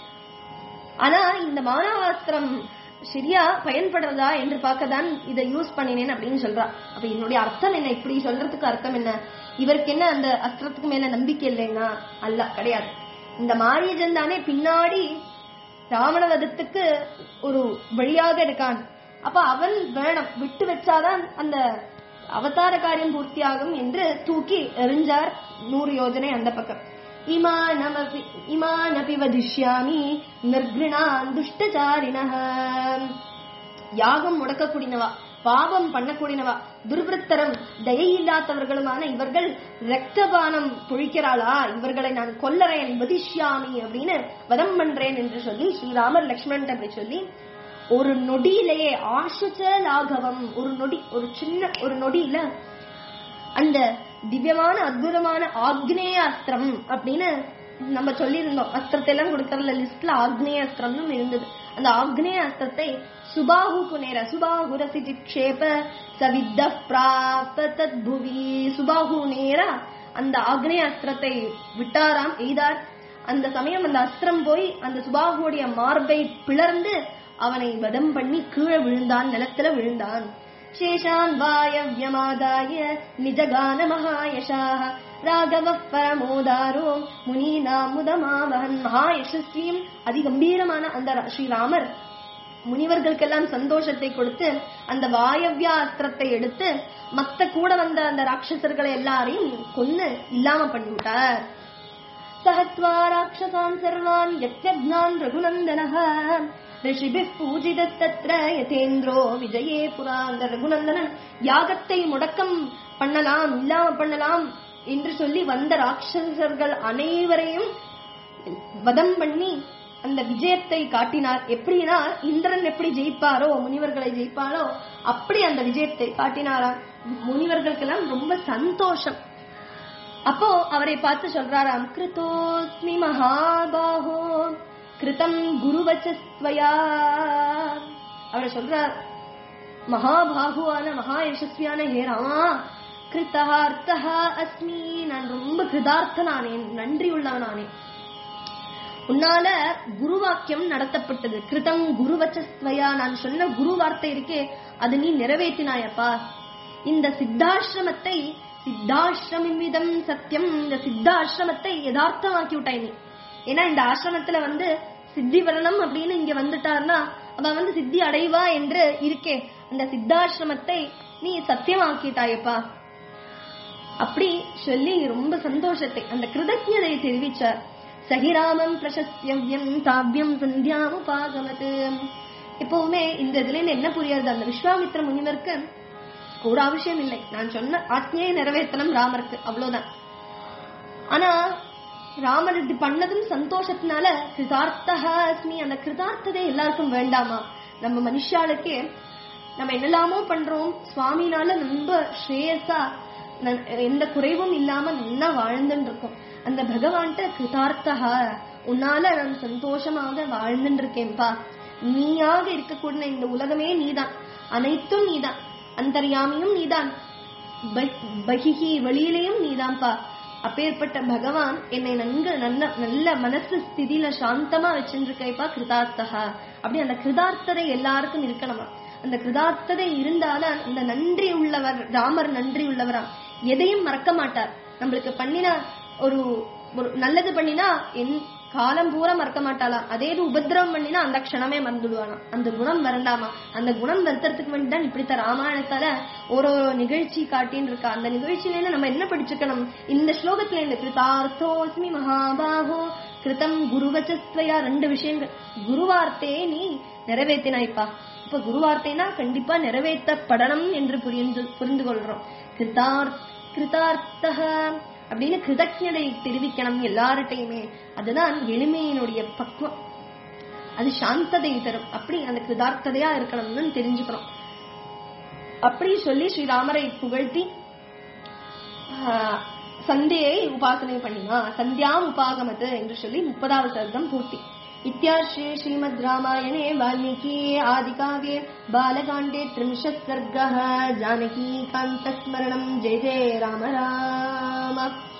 ஆனா இந்த மானவாஸ்திரம் சரியா பயன்படுறதா என்று பார்க்கதான் இதை யூஸ் பண்ணினேன் அப்படின்னு சொல்றா அப்ப என்னுடைய அர்த்தம் என்ன இப்படி சொல்றதுக்கு அர்த்தம் என்ன இவருக்கு என்ன அந்த அஸ்திரத்துக்கு மேல நம்பிக்கை இல்லைன்னா அல்ல கிடையாது இந்த மாரியஜன் தானே பின்னாடி ராவணவதத்துக்கு ஒரு வழியாக இருக்கான் அப்ப அவன் வேணும் விட்டு வச்சாதான் அந்த அவதார காரியம் பூர்த்தியாகும் என்று தூக்கி எறிஞ்சார் நூறு யோஜனை அந்த பக்கம் இமானமபி இமானபி வதிஷ்யாமி நிர்கிருணான் துஷ்டச்சாரிணः யாகம் முடக்கக்கூடியனவா பாவம் பண்ணக்கூடியனவா துர்வృத்தரம் தயையில்லாதவர்களுமான இவர்கள் ரத்தபானம் பொழிக்கிறாளா இவர்களை நான் கொல்லறேன் வதிஷ்யாமி அப்படின்னு வதம் பண்றேன் என்று சொல்லி ஸ்ரீராமர் லக்ஷ்மணன் அப்படி சொல்லி ஒரு நொடியிலேயே ஆசுச்ச லாகவம் ஒரு நொடி ஒரு சின்ன ஒரு நொடியில அந்த திவ்யமான அற்புதமான ஆக்னேய அஸ்திரம் அப்படின்னு நம்ம சொல்லியிருந்தோம் அஸ்திரத்தை எல்லாம் கொடுக்கறதுல லிஸ்ட்ல ஆக்னேய அஸ்திரம்னு இருந்தது அந்த ஆக்னேய அஸ்திரத்தை சுபாஹுக்கு நேர சுபாகுரசி சிக்ஷேப சவித்த பிராப்த தத்புவி சுபாஹு நேரா அந்த ஆக்னேய அஸ்திரத்தை விட்டாராம் எய்தார் அந்த சமயம் அந்த அஸ்திரம் போய் அந்த சுபாகுடைய மார்பை பிளர்ந்து அவனை வதம் பண்ணி கீழே விழுந்தான் நிலத்துல விழுந்தான் शेषान् वायव्यमादाय निजगान महायशाः ராகவ பரமோதாரோ முனீனாம் முதமாவகன் மகாயசஸ்வியும் அதிகம்பீரமான அந்த ர- ஸ்ரீராமர் முனிவர்களுக்கெல்லாம் சந்தோஷத்தை கொடுத்து அந்த வாயவ்யா அஸ்திரத்தை எடுத்து மத்த கூட வந்த அந்த ராட்சசர்களை எல்லாரையும் கொன்னு இல்லாம பண்ணிவிட்டார் सहत्वा राक्षसान् सर्वान् यत्यज्ञान् रघुनन्दनः ऋषिभिः पूजितस्तत्र யதேந்திரோ விஜயே புரா அந்த ரகுநந்தனன் யாகத்தை முடக்கம் பண்ணலாம் இல்லாம பண்ணலாம் என்று சொல்லி வந்த ராட்சசர்கள் அனைவரையும் வதம் பண்ணி அந்த விஜயத்தை காட்டினார் எப்படின்னா இந்திரன் எப்படி ஜெயிப்பாரோ முனிவர்களை ஜெயிப்பாரோ அப்படி அந்த விஜயத்தை காட்டினாராம் முனிவர்களுக்கெல்லாம் ரொம்ப சந்தோஷம் அப்போ அவரை பார்த்து சொல்றாராம் கிருதோஸ்மி மகாபாஹோ கிருதம் குருவச்சஸ்வயா அவர் சொல்றார் மகாபாகுவான மகா யசஸ்வியான ஹே ராமா கிருத்தார்த்தா அஸ்மி நான் ரொம்ப கிருதார்த்தனானேன் நன்றி உள்ளவனானேன் உன்னால குரு வாக்கியம் நடத்தப்பட்டது கிருதம் குருவச்சஸ்வயா நான் சொன்ன குரு வார்த்தை இருக்கே அது நீ நிறைவேற்றினாயப்பா இந்த சித்தாசிரமத்தை சித்தாசிரமிதம் சத்தியம் இந்த சித்தாசிரமத்தை யதார்த்தமாக்கி விட்டாய் நீ ஏன்னா இந்த ஆசிரமத்துல வந்து சித்தி வரணும் அப்படின்னு இங்க வந்துட்டார்னா அவன் வந்து சித்தி அடைவா என்று இருக்கே அந்த சித்தாசிரமத்தை நீ சத்தியமாக்கிட்டாயப்பா அப்படி சொல்லி ரொம்ப சந்தோஷத்தை அந்த கிருதஜதை தெரிவிச்சார் சகிராமம் பிரசஸ்யவ்யம் தாவ்யம் சந்தியாமுபாகமது எப்பவுமே இந்த இதுல இருந்து என்ன புரியாது அந்த விஸ்வாமித்ர முனிவருக்கு ஒரு அவசியம் இல்லை நான் சொன்ன ஆத்மியை நிறைவேற்றணும் ராமருக்கு அவ்வளவுதான் ஆனா ராமர் இது பண்ணதும் சந்தோஷத்தினால கிருதார்த்தகா அஸ்மி அந்த கிருதார்த்ததை எல்லாருக்கும் வேண்டாமா நம்ம மனுஷாளுக்கே நம்ம என்னெல்லாமோ பண்றோம் சுவாமினால ரொம்ப ஸ்ரேயஸா நன்- எந்த குறைவும் இல்லாம நல்லா வாழ்ந்துட்டு இருக்கோம் அந்த பகவான்கிட்ட கிருதார்த்தகா உன்னால நான் சந்தோஷமாக வாழ்ந்துட்டு இருக்கேன்பா நீயாக இருக்கக்கூடிய இந்த உலகமே நீதான் அனைத்தும் நீதான் அந்தர்யாமியும் நீதான் ப- பகிஹி வெளியிலையும் நீதான்ப்பா அப்பேற்பட்ட பகவான் என்னை நன்கு நல்ல நல்ல மனசு ஸ்திதியில சாந்தமா வச்சிருக்கைப்பா கிருதார்த்தகா அப்படி அந்த கிருதார்த்ததை எல்லாருக்கும் இருக்கணுமா அந்த கிருதார்த்ததை இருந்தாதான் அந்த நன்றி உள்ளவர் ராமர் நன்றி உள்ளவரா எதையும் மறக்க மாட்டார் நம்மளுக்கு பண்ணின ஒரு ஒரு நல்லது பண்ணினா என் காலம் பூரா மறக்க மாட்டாளா அதே இது உபத்திரவம் பண்ணினா அந்த க்ஷணமே மறந்துடுவானா அந்த குணம் வரண்டாமா அந்த குணம் வருத்தறதுக்கு வேண்டி தான் இப்படித்த ராமாயணத்தால ஒரு ஒரு நிகழ்ச்சி காட்டின்னு இருக்கா அந்த நிகழ்ச்சியில இருந்து நம்ம என்ன படிச்சுக்கணும் இந்த ஸ்லோகத்துல இருந்து கிருதார்த்தோஸ்மி மகாபாகோ கிருதம் குருவச்சஸ்வயா ரெண்டு விஷயங்கள் குருவார்த்தையே நீ நிறைவேற்றினாய்ப்பா இப்ப குருவார்த்தைனா கண்டிப்பா நிறைவேற்றப்படணும் என்று புரிந்து புரிந்து கொள்றோம் கிருதார் கிருதார்த்தக அப்படின்னு கிருதஜதை தெரிவிக்கணும் எல்லார்ட்டையுமே அதுதான் எளிமையினுடைய பக்குவம் அது சாந்ததை தரும் அப்படி அந்த கிருதார்த்ததையா இருக்கணும்னு தெரிஞ்சுக்கிறோம் அப்படி சொல்லி ஸ்ரீராமரை புகழ்த்தி ஆஹ், சந்தியை உபாசனை பண்ணினா சந்தியாம் உபாகமது என்று சொல்லி முப்பதாவது சர்க்கம் பூர்த்தி இத்தியாஸ்ரீ ஸ்ரீமத் ராமாயணே வால்மீகி ஆதிகாவ்யே பாலகாண்டே त्रिंशत् सर्गः ஜானகி காந்தஸ்மரணம் ஜெய ஜெய ராம ராம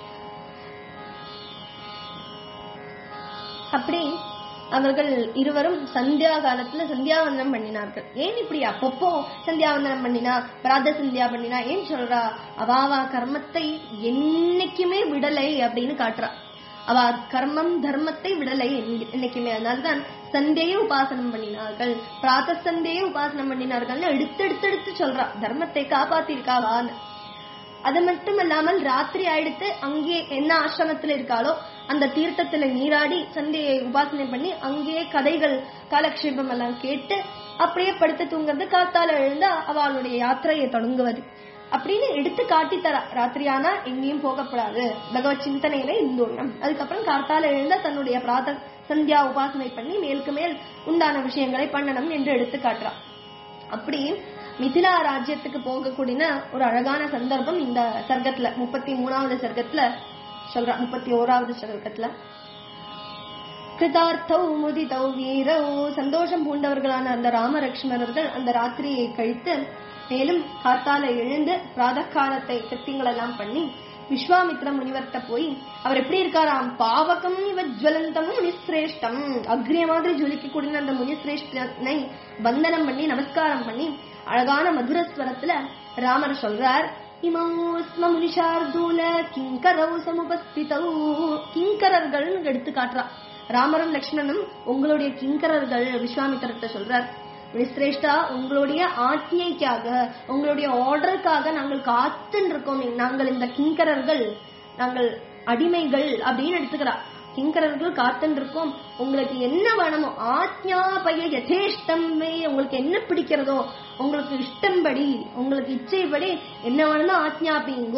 அப்படி அவர்கள் இருவரும் சந்தியா காலத்துல சந்தியாவந்தனம் பண்ணினார்கள் ஏன் இப்படி அப்பப்போ சந்தியாவந்தனம் பண்ணினா பிராத சந்தியா பண்ணினா ஏன் சொல்றா அவாவா கர்மத்தை என்னைக்குமே விடலை அப்படின்னு காட்டுறா அவ கர்மம் தர்மத்தை விடலை என்னை- என்னைக்குமே அதனால்தான் சந்தையை உபாசனம் பண்ணினார்கள் பிராத சந்தையை உபாசனம் பண்ணினார்கள்னு எடுத்து எடுத்து எடுத்து சொல்றா தர்மத்தை காப்பாத்திருக்காவான்னு அது மட்டும் இல்லாமல் ராத்திரி ஆயிடுத்து அங்கே என்ன ஆசிரமத்துல இருக்காளோ அந்த தீர்த்தத்துல நீராடி சந்தையை உபாசனை பண்ணி அங்கேயே கதைகள் காலக்ஷேபம் எல்லாம் கேட்டு அப்படியே படுத்து தூங்குறது காத்தால எழுந்தா அவளுடைய யாத்திரையை தொடங்குவது அப்படின்னு எடுத்து காட்டி தரா ராத்திரியானா எங்கேயும் போகக்கூடாது பகவத் சிந்தனையில இருந்துள்ளம் அதுக்கப்புறம் காத்தால எழுந்தா தன்னுடைய பிராத சந்தியா உபாசனை பண்ணி மேலுக்கு மேல் உண்டான விஷயங்களை பண்ணணும் என்று எடுத்து காட்டுறா அப்படி மிதிலா ராஜ்யத்துக்கு போகக்கூடிய ஒரு அழகான சந்தர்ப்பம் இந்த சர்க்கத்துல முப்பத்தி மூணாவது சர்க்கத்துல சொல்றா முப்பத்தி ஓராவது சர்க்கத்துல கிருதார்த்தௌ முதிதௌ வீரௌ சந்தோஷம் பூண்டவர்களான அந்த ராமலட்சுமணர்கள் அந்த ராத்திரியை கழித்து மேலும் காத்தால எழுந்து பிராதகாலத்தை கிருத்தியங்கள் எல்லாம் பண்ணி விஸ்வாமித்ர முனிவர்கிட்ட போய் அவர் எப்படி இருக்காராம் பாவகம் இவ ஜுவலந்தம் முனிசிரேஷ்டம் அக்னிய மாதிரி ஜொலிக்கக்கூடிய அந்த முனிசிரேஷ்டனை வந்தனம் பண்ணி நமஸ்காரம் பண்ணி அழகான மதுரஸ்வரத்துல ராமர் சொல்றார் இமோஸ்ம முனிஷார்தூல கிங்கரௌ சமுபஸ்திதௌ கிங்கரர்கள்னு எடுத்து காட்டுறா ராமரும் லக்ஷ்மணனும் உங்களுடைய கிங்கரர்கள் விஸ்வாமித்திரத்தை சொல்றார் விஸ்ரேஷ்டா உங்களுடைய ஆட்சியைக்காக உங்களுடைய ஆர்டருக்காக நாங்கள் காத்துன்னு இருக்கோம் நாங்கள் இந்த கிங்கரர்கள் நாங்கள் அடிமைகள் அப்படின்னு எடுத்துக்கிறா கிங்கரர்கள் காத்துன்னு இருக்கோம் உங்களுக்கு என்ன வேணுமோ ஆத்யாபய யதேஷ்டமே உங்களுக்கு என்ன பிடிக்கிறதோ உங்களுக்கு இஷ்டம்படி உங்களுக்கு இச்சைப்படி என்ன வேணுமோ ஆத்யாபிங்கோ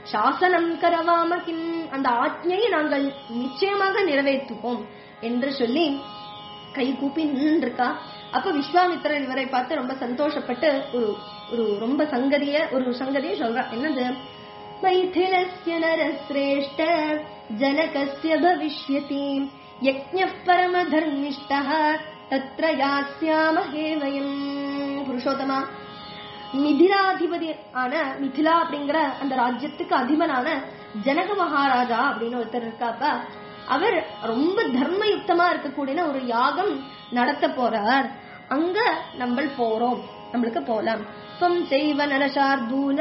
சாசனம் கரவாம கிம் அந்த ஆജ്ഞையை நாங்கள் நிச்சயமாக நிறைவேற்றுவோம் என்று சொல்லி கை கூப்பி நின்றுருக்கா அப்ப விஸ்வாமித்திரன் இவரை பார்த்து ரொம்ப சந்தோஷப்பட்டு ஒரு ஒரு ரொம்ப சங்கதிய ஒரு சங்கதியை சொல்றா என்னது மைथिलस्य नरश्रेष्ठ जनकस्य भविष्यति यज्ञः परमधर्मिष्ठः तत्र यास्यामहे वयम् புருஷோத்தமா மிதிலாதிபதி ஆன மிதிலா அப்படிங்கிற அந்த ராஜ்யத்துக்கு அதிபனான ஜனக மகாராஜா அப்படின்னு ஒருத்தர் இருக்காப்பா அவர் ரொம்ப தர்மயுக்தமா இருக்கக்கூடிய ஒரு யாகம் நடத்த போறார் அங்க நம்ம போறோம் நம்மளுக்கு போலாம் துவம் செய்வ நரசார்தூல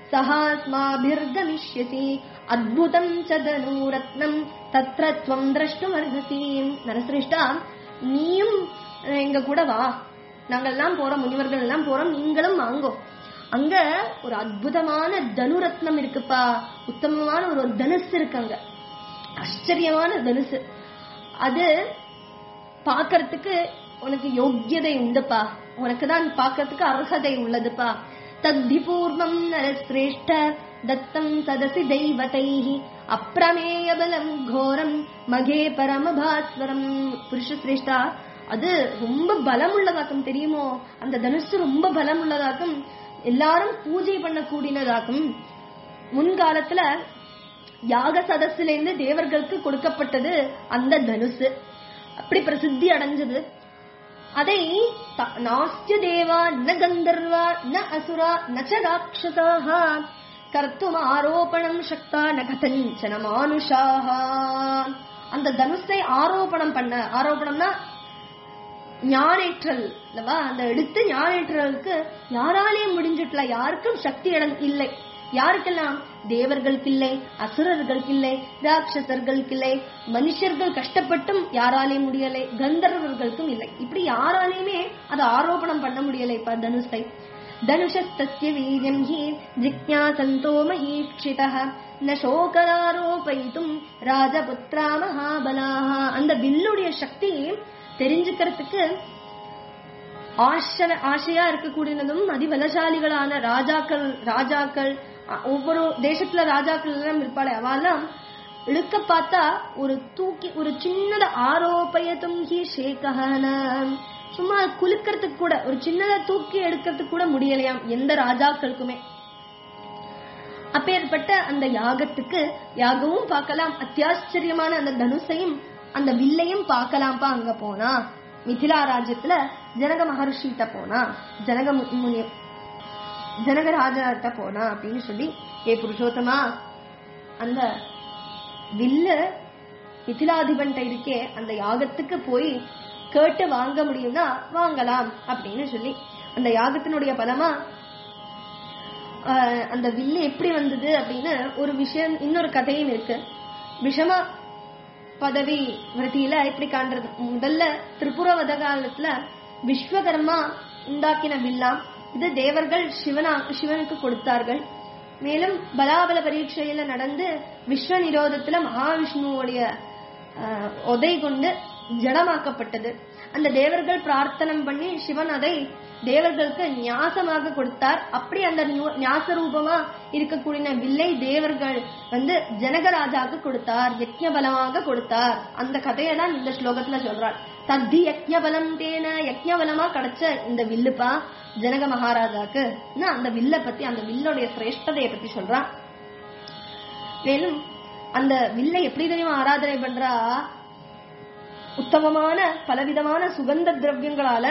சஹாஸ்மாபிர்கமிஷ்யசி அத்புதம் சதனூரத்னம் தத்ர துவம் திரஷ்டும் அர்ஹசி நரசிரேஷ்டா நீயும் எங்க கூட வா நாங்கெல்லாம் போறோம் முனிவர்கள் எல்லாம் போறோம் நீங்களும் வாங்கோ அங்க ஒரு அற்புதமான தனுரத்னம் இருக்குப்பா உத்தமமான ஒரு தனுசு இருக்கு அங்க ஆச்சரியமான தனுசு அது பாக்கறதுக்கு உனக்கு யோக்கியதை உண்டுப்பா உனக்கு தான் பாக்கறதுக்கு அர்ஹதை உள்ளதுப்பா தத்தி பூர்வம் நரசிரேஷ்ட தத்தம் சதசி தெய்வதைஹி அப்பிரமேய பலம் கோரம் மகே பரமபாஸ்வரம் புருஷ சிரேஷ்டா அது ரொம்ப பலம் உள்ளதாக்கும் தெரியுமோ அந்த தனுசு ரொம்ப பலம் உள்ளதாக்கும் எல்லாரும் பூஜை பண்ணக்கூடியதாக்கும் முன்காலத்துல யாக சதஸ்ல இருந்து தேவர்களுக்கு கொடுக்கப்பட்டது அந்த தனுசு அப்படி பிரசித்தி அடைஞ்சது அதை த- நாஸ்ய தேவா ந கந்தர்வா ந அசுரா ந ச ராட்சசாக கர்த்தும் ஆரோபணம் சக்தா ந கதஞ்சன மானுஷாக அந்த தனுஷை ஆரோபணம் பண்ண ஆரோபணம்னா ஞானேற்றல் அல்லவா அந்த எடுத்து ஞானேற்றலுக்கு யாராலையும் முடிஞ்சிட்டல யாருக்கும் சக்தி இடம் இல்லை யாருக்கெல்லாம் தேவர்களுக்கு இல்லை அசுரர்களுக்கு இல்லை ராட்சசர்களுக்கு இல்லை மனுஷர்கள் கஷ்டப்பட்டும் யாராலையும் முடியலை கந்தர்வர்களுக்கும் இல்லை இப்படி யாராலையுமே அதை ஆரோபணம் பண்ண முடியலை இப்ப தனுஷை தனுஷஸ்தஸ்ய வீரியம் ஹி ஜிக்ஞாசந்தோ மஹீக்ஷிதः ந சோகராரோபயித்தும் ராஜபுத்ரா மகாபலாக அந்த வில்லுடைய சக்தி தெரிஞ்சுக்கிறதுக்கு ஆசை ஆசையா இருக்கக்கூடியதும் அதிபலசாலிகளான ராஜாக்கள் ராஜாக்கள் அ- ஒவ்வொரு தேசத்துல ராஜாக்கள் எல்லாம் இருப்பாளே அவெல்லாம் இழுக்க பார்த்தா ஒரு தூக்கி ஒரு சின்னத ஆரோப்பயத்தும் ஹி ஷேகஹன சும்மா குலுக்கிறதுக்கு கூட ஒரு சின்னத தூக்கி எடுக்கிறதுக்கு கூட முடியலையாம் எந்த ராஜாக்களுக்குமே அப்பேற்பட்ட அந்த யாகத்துக்கு யாகவும் பார்க்கலாம் அத்தியாச்சரியமான அந்த தனுசையும் அந்த வில்லையும் பார்க்கலாம்ப்பா அங்க போனா மிथिला ராஜ்யத்துல ஜனக மகர்ஷிட்ட போனா ஜனக மு- முனி ஜனகராஜாட்ட போனா அப்படின்னு சொல்லி ஏ புருஷோத்தமா அந்த வில்லு மிथिलाதிபன்ட்ட இருக்கே அந்த யாகத்துக்கு போய் கேட்டு வாங்க முடியும்னா வாங்கலாம் அப்படின்னு சொல்லி அந்த யாகத்தினுடைய பலமா ஆஹ் அந்த வில்லு எப்படி வந்தது அப்படின்னு ஒரு விஷயம் இன்னொரு கதையும் இருக்கு விஷம பதவி விருத்தியில எப்படி காண்றது முதல்ல திரிபுர வத காலத்துல விஸ்வகர்மா உண்டாக்கின வில்லாம் இது தேவர்கள் சிவனா சிவனுக்கு கொடுத்தார்கள் மேலும் பலாபல பரீட்சையில நடந்து விஸ்வ நிரோதத்துல மகாவிஷ்ணுவோடைய ஆஹ், உதை கொண்டு ஜடமாக்கப்பட்டது அந்த தேவர்கள் பிரார்த்தனம் பண்ணி சிவன் அதை தேவர்களுக்கு ஞாசமாக கொடுத்தார் அப்படி அந்த நியூ- ஞாச ரூபமா இருக்கக்கூடிய வில்லை தேவர்கள் வந்து ஜனகராஜாக்கு கொடுத்தார் யக்ஞ பலமாக கொடுத்தார் அந்த கதையை தான் இந்த ஸ்லோகத்துல சொல்றார் தத்தி யக்ஞ பலம் தேன யக்ஞ பலமா கிடைச்ச இந்த வில்லுப்பா ஜனக மகாராஜாக்கு இன்னும் அந்த வில்ல பத்தி அந்த வில்லுடைய சிரேஷ்டதையை பத்தி சொல்றான் மேலும் அந்த வில்லை எப்படி தெரியுமா ஆராதனை பண்றா உத்தமமான பலவிதமான சுகந்த திரவியங்களால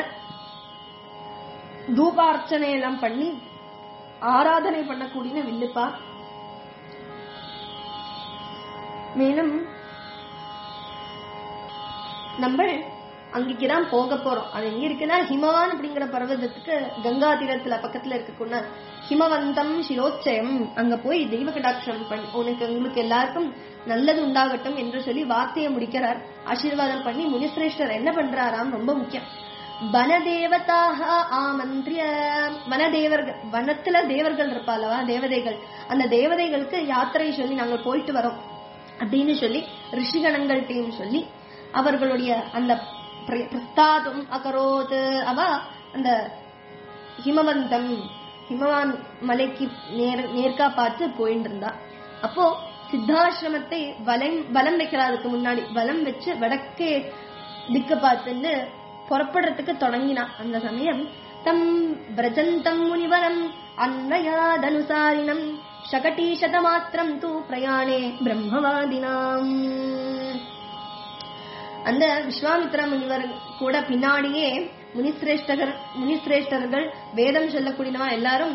தூபார்ச்சனை எல்லாம் பண்ணி ஆராதனை பண்ணக்கூடிய வில்லுப்பா மேலும் நம்ம அங்கேதான் போக போறோம் அது எங்க இருக்குன்னா ஹிமவான் அப்படிங்கிற பர்வதத்துக்கு கங்கா தீரத்துல பக்கத்துல இருக்கக்கூடிய ஹிமவந்தம் சிரோச்சயம் அங்க போய் தெய்வ கடாட்சம் பண்ணி உனக்கு உங்களுக்கு எல்லாருக்கும் நல்லது உண்டாகட்டும் என்று சொல்லி வார்த்தையை முடிக்கிறார் ஆசீர்வாதம் பண்ணி முனிசிரேஷ்டர் என்ன பண்றாராம் ரொம்ப முக்கியம் வனதேவதாக ஆமந்திரிய வனதேவர்கள் வனத்துல தேவர்கள் இருப்பாளவா தேவதைகள் அந்த தேவதைகளுக்கு யாத்திரை சொல்லி நாங்கள் போயிட்டு வரோம் அப்படின்னு சொல்லி ரிஷிகணங்கள்ட்டையும் சொல்லி அவர்களுடைய அந்த பிர- பிரஸ்தாதும் அகரோத் அவ அந்த ஹிமவந்தம் ஹிமவான் மலைக்கு நேர் நேர்க்கா பார்த்து போயிட்டு இருந்தா அப்போ சித்தாசிரமத்தை வலம் வலம் வைக்கிறாருக்கு முன்னாடி வலம் வச்சு வடக்கே திக்க பார்த்துன்னு புறப்படுறதுக்கு தொடங்கினான் அந்த சமயம் தம் பிரஜந்தம் முனிவரம் அன்வயாதனுசாரினம் சகடீஷதமாத்திரம் தூ பிரயாணே பிரம்மவாதினாம் அந்த விஸ்வாமித்ர முனிவர் கூட பின்னாடியே முனிசிரேஷ்டகர் முனிசிரேஷ்டர்கள் வேதம் சொல்லக்கூடியவா எல்லாரும்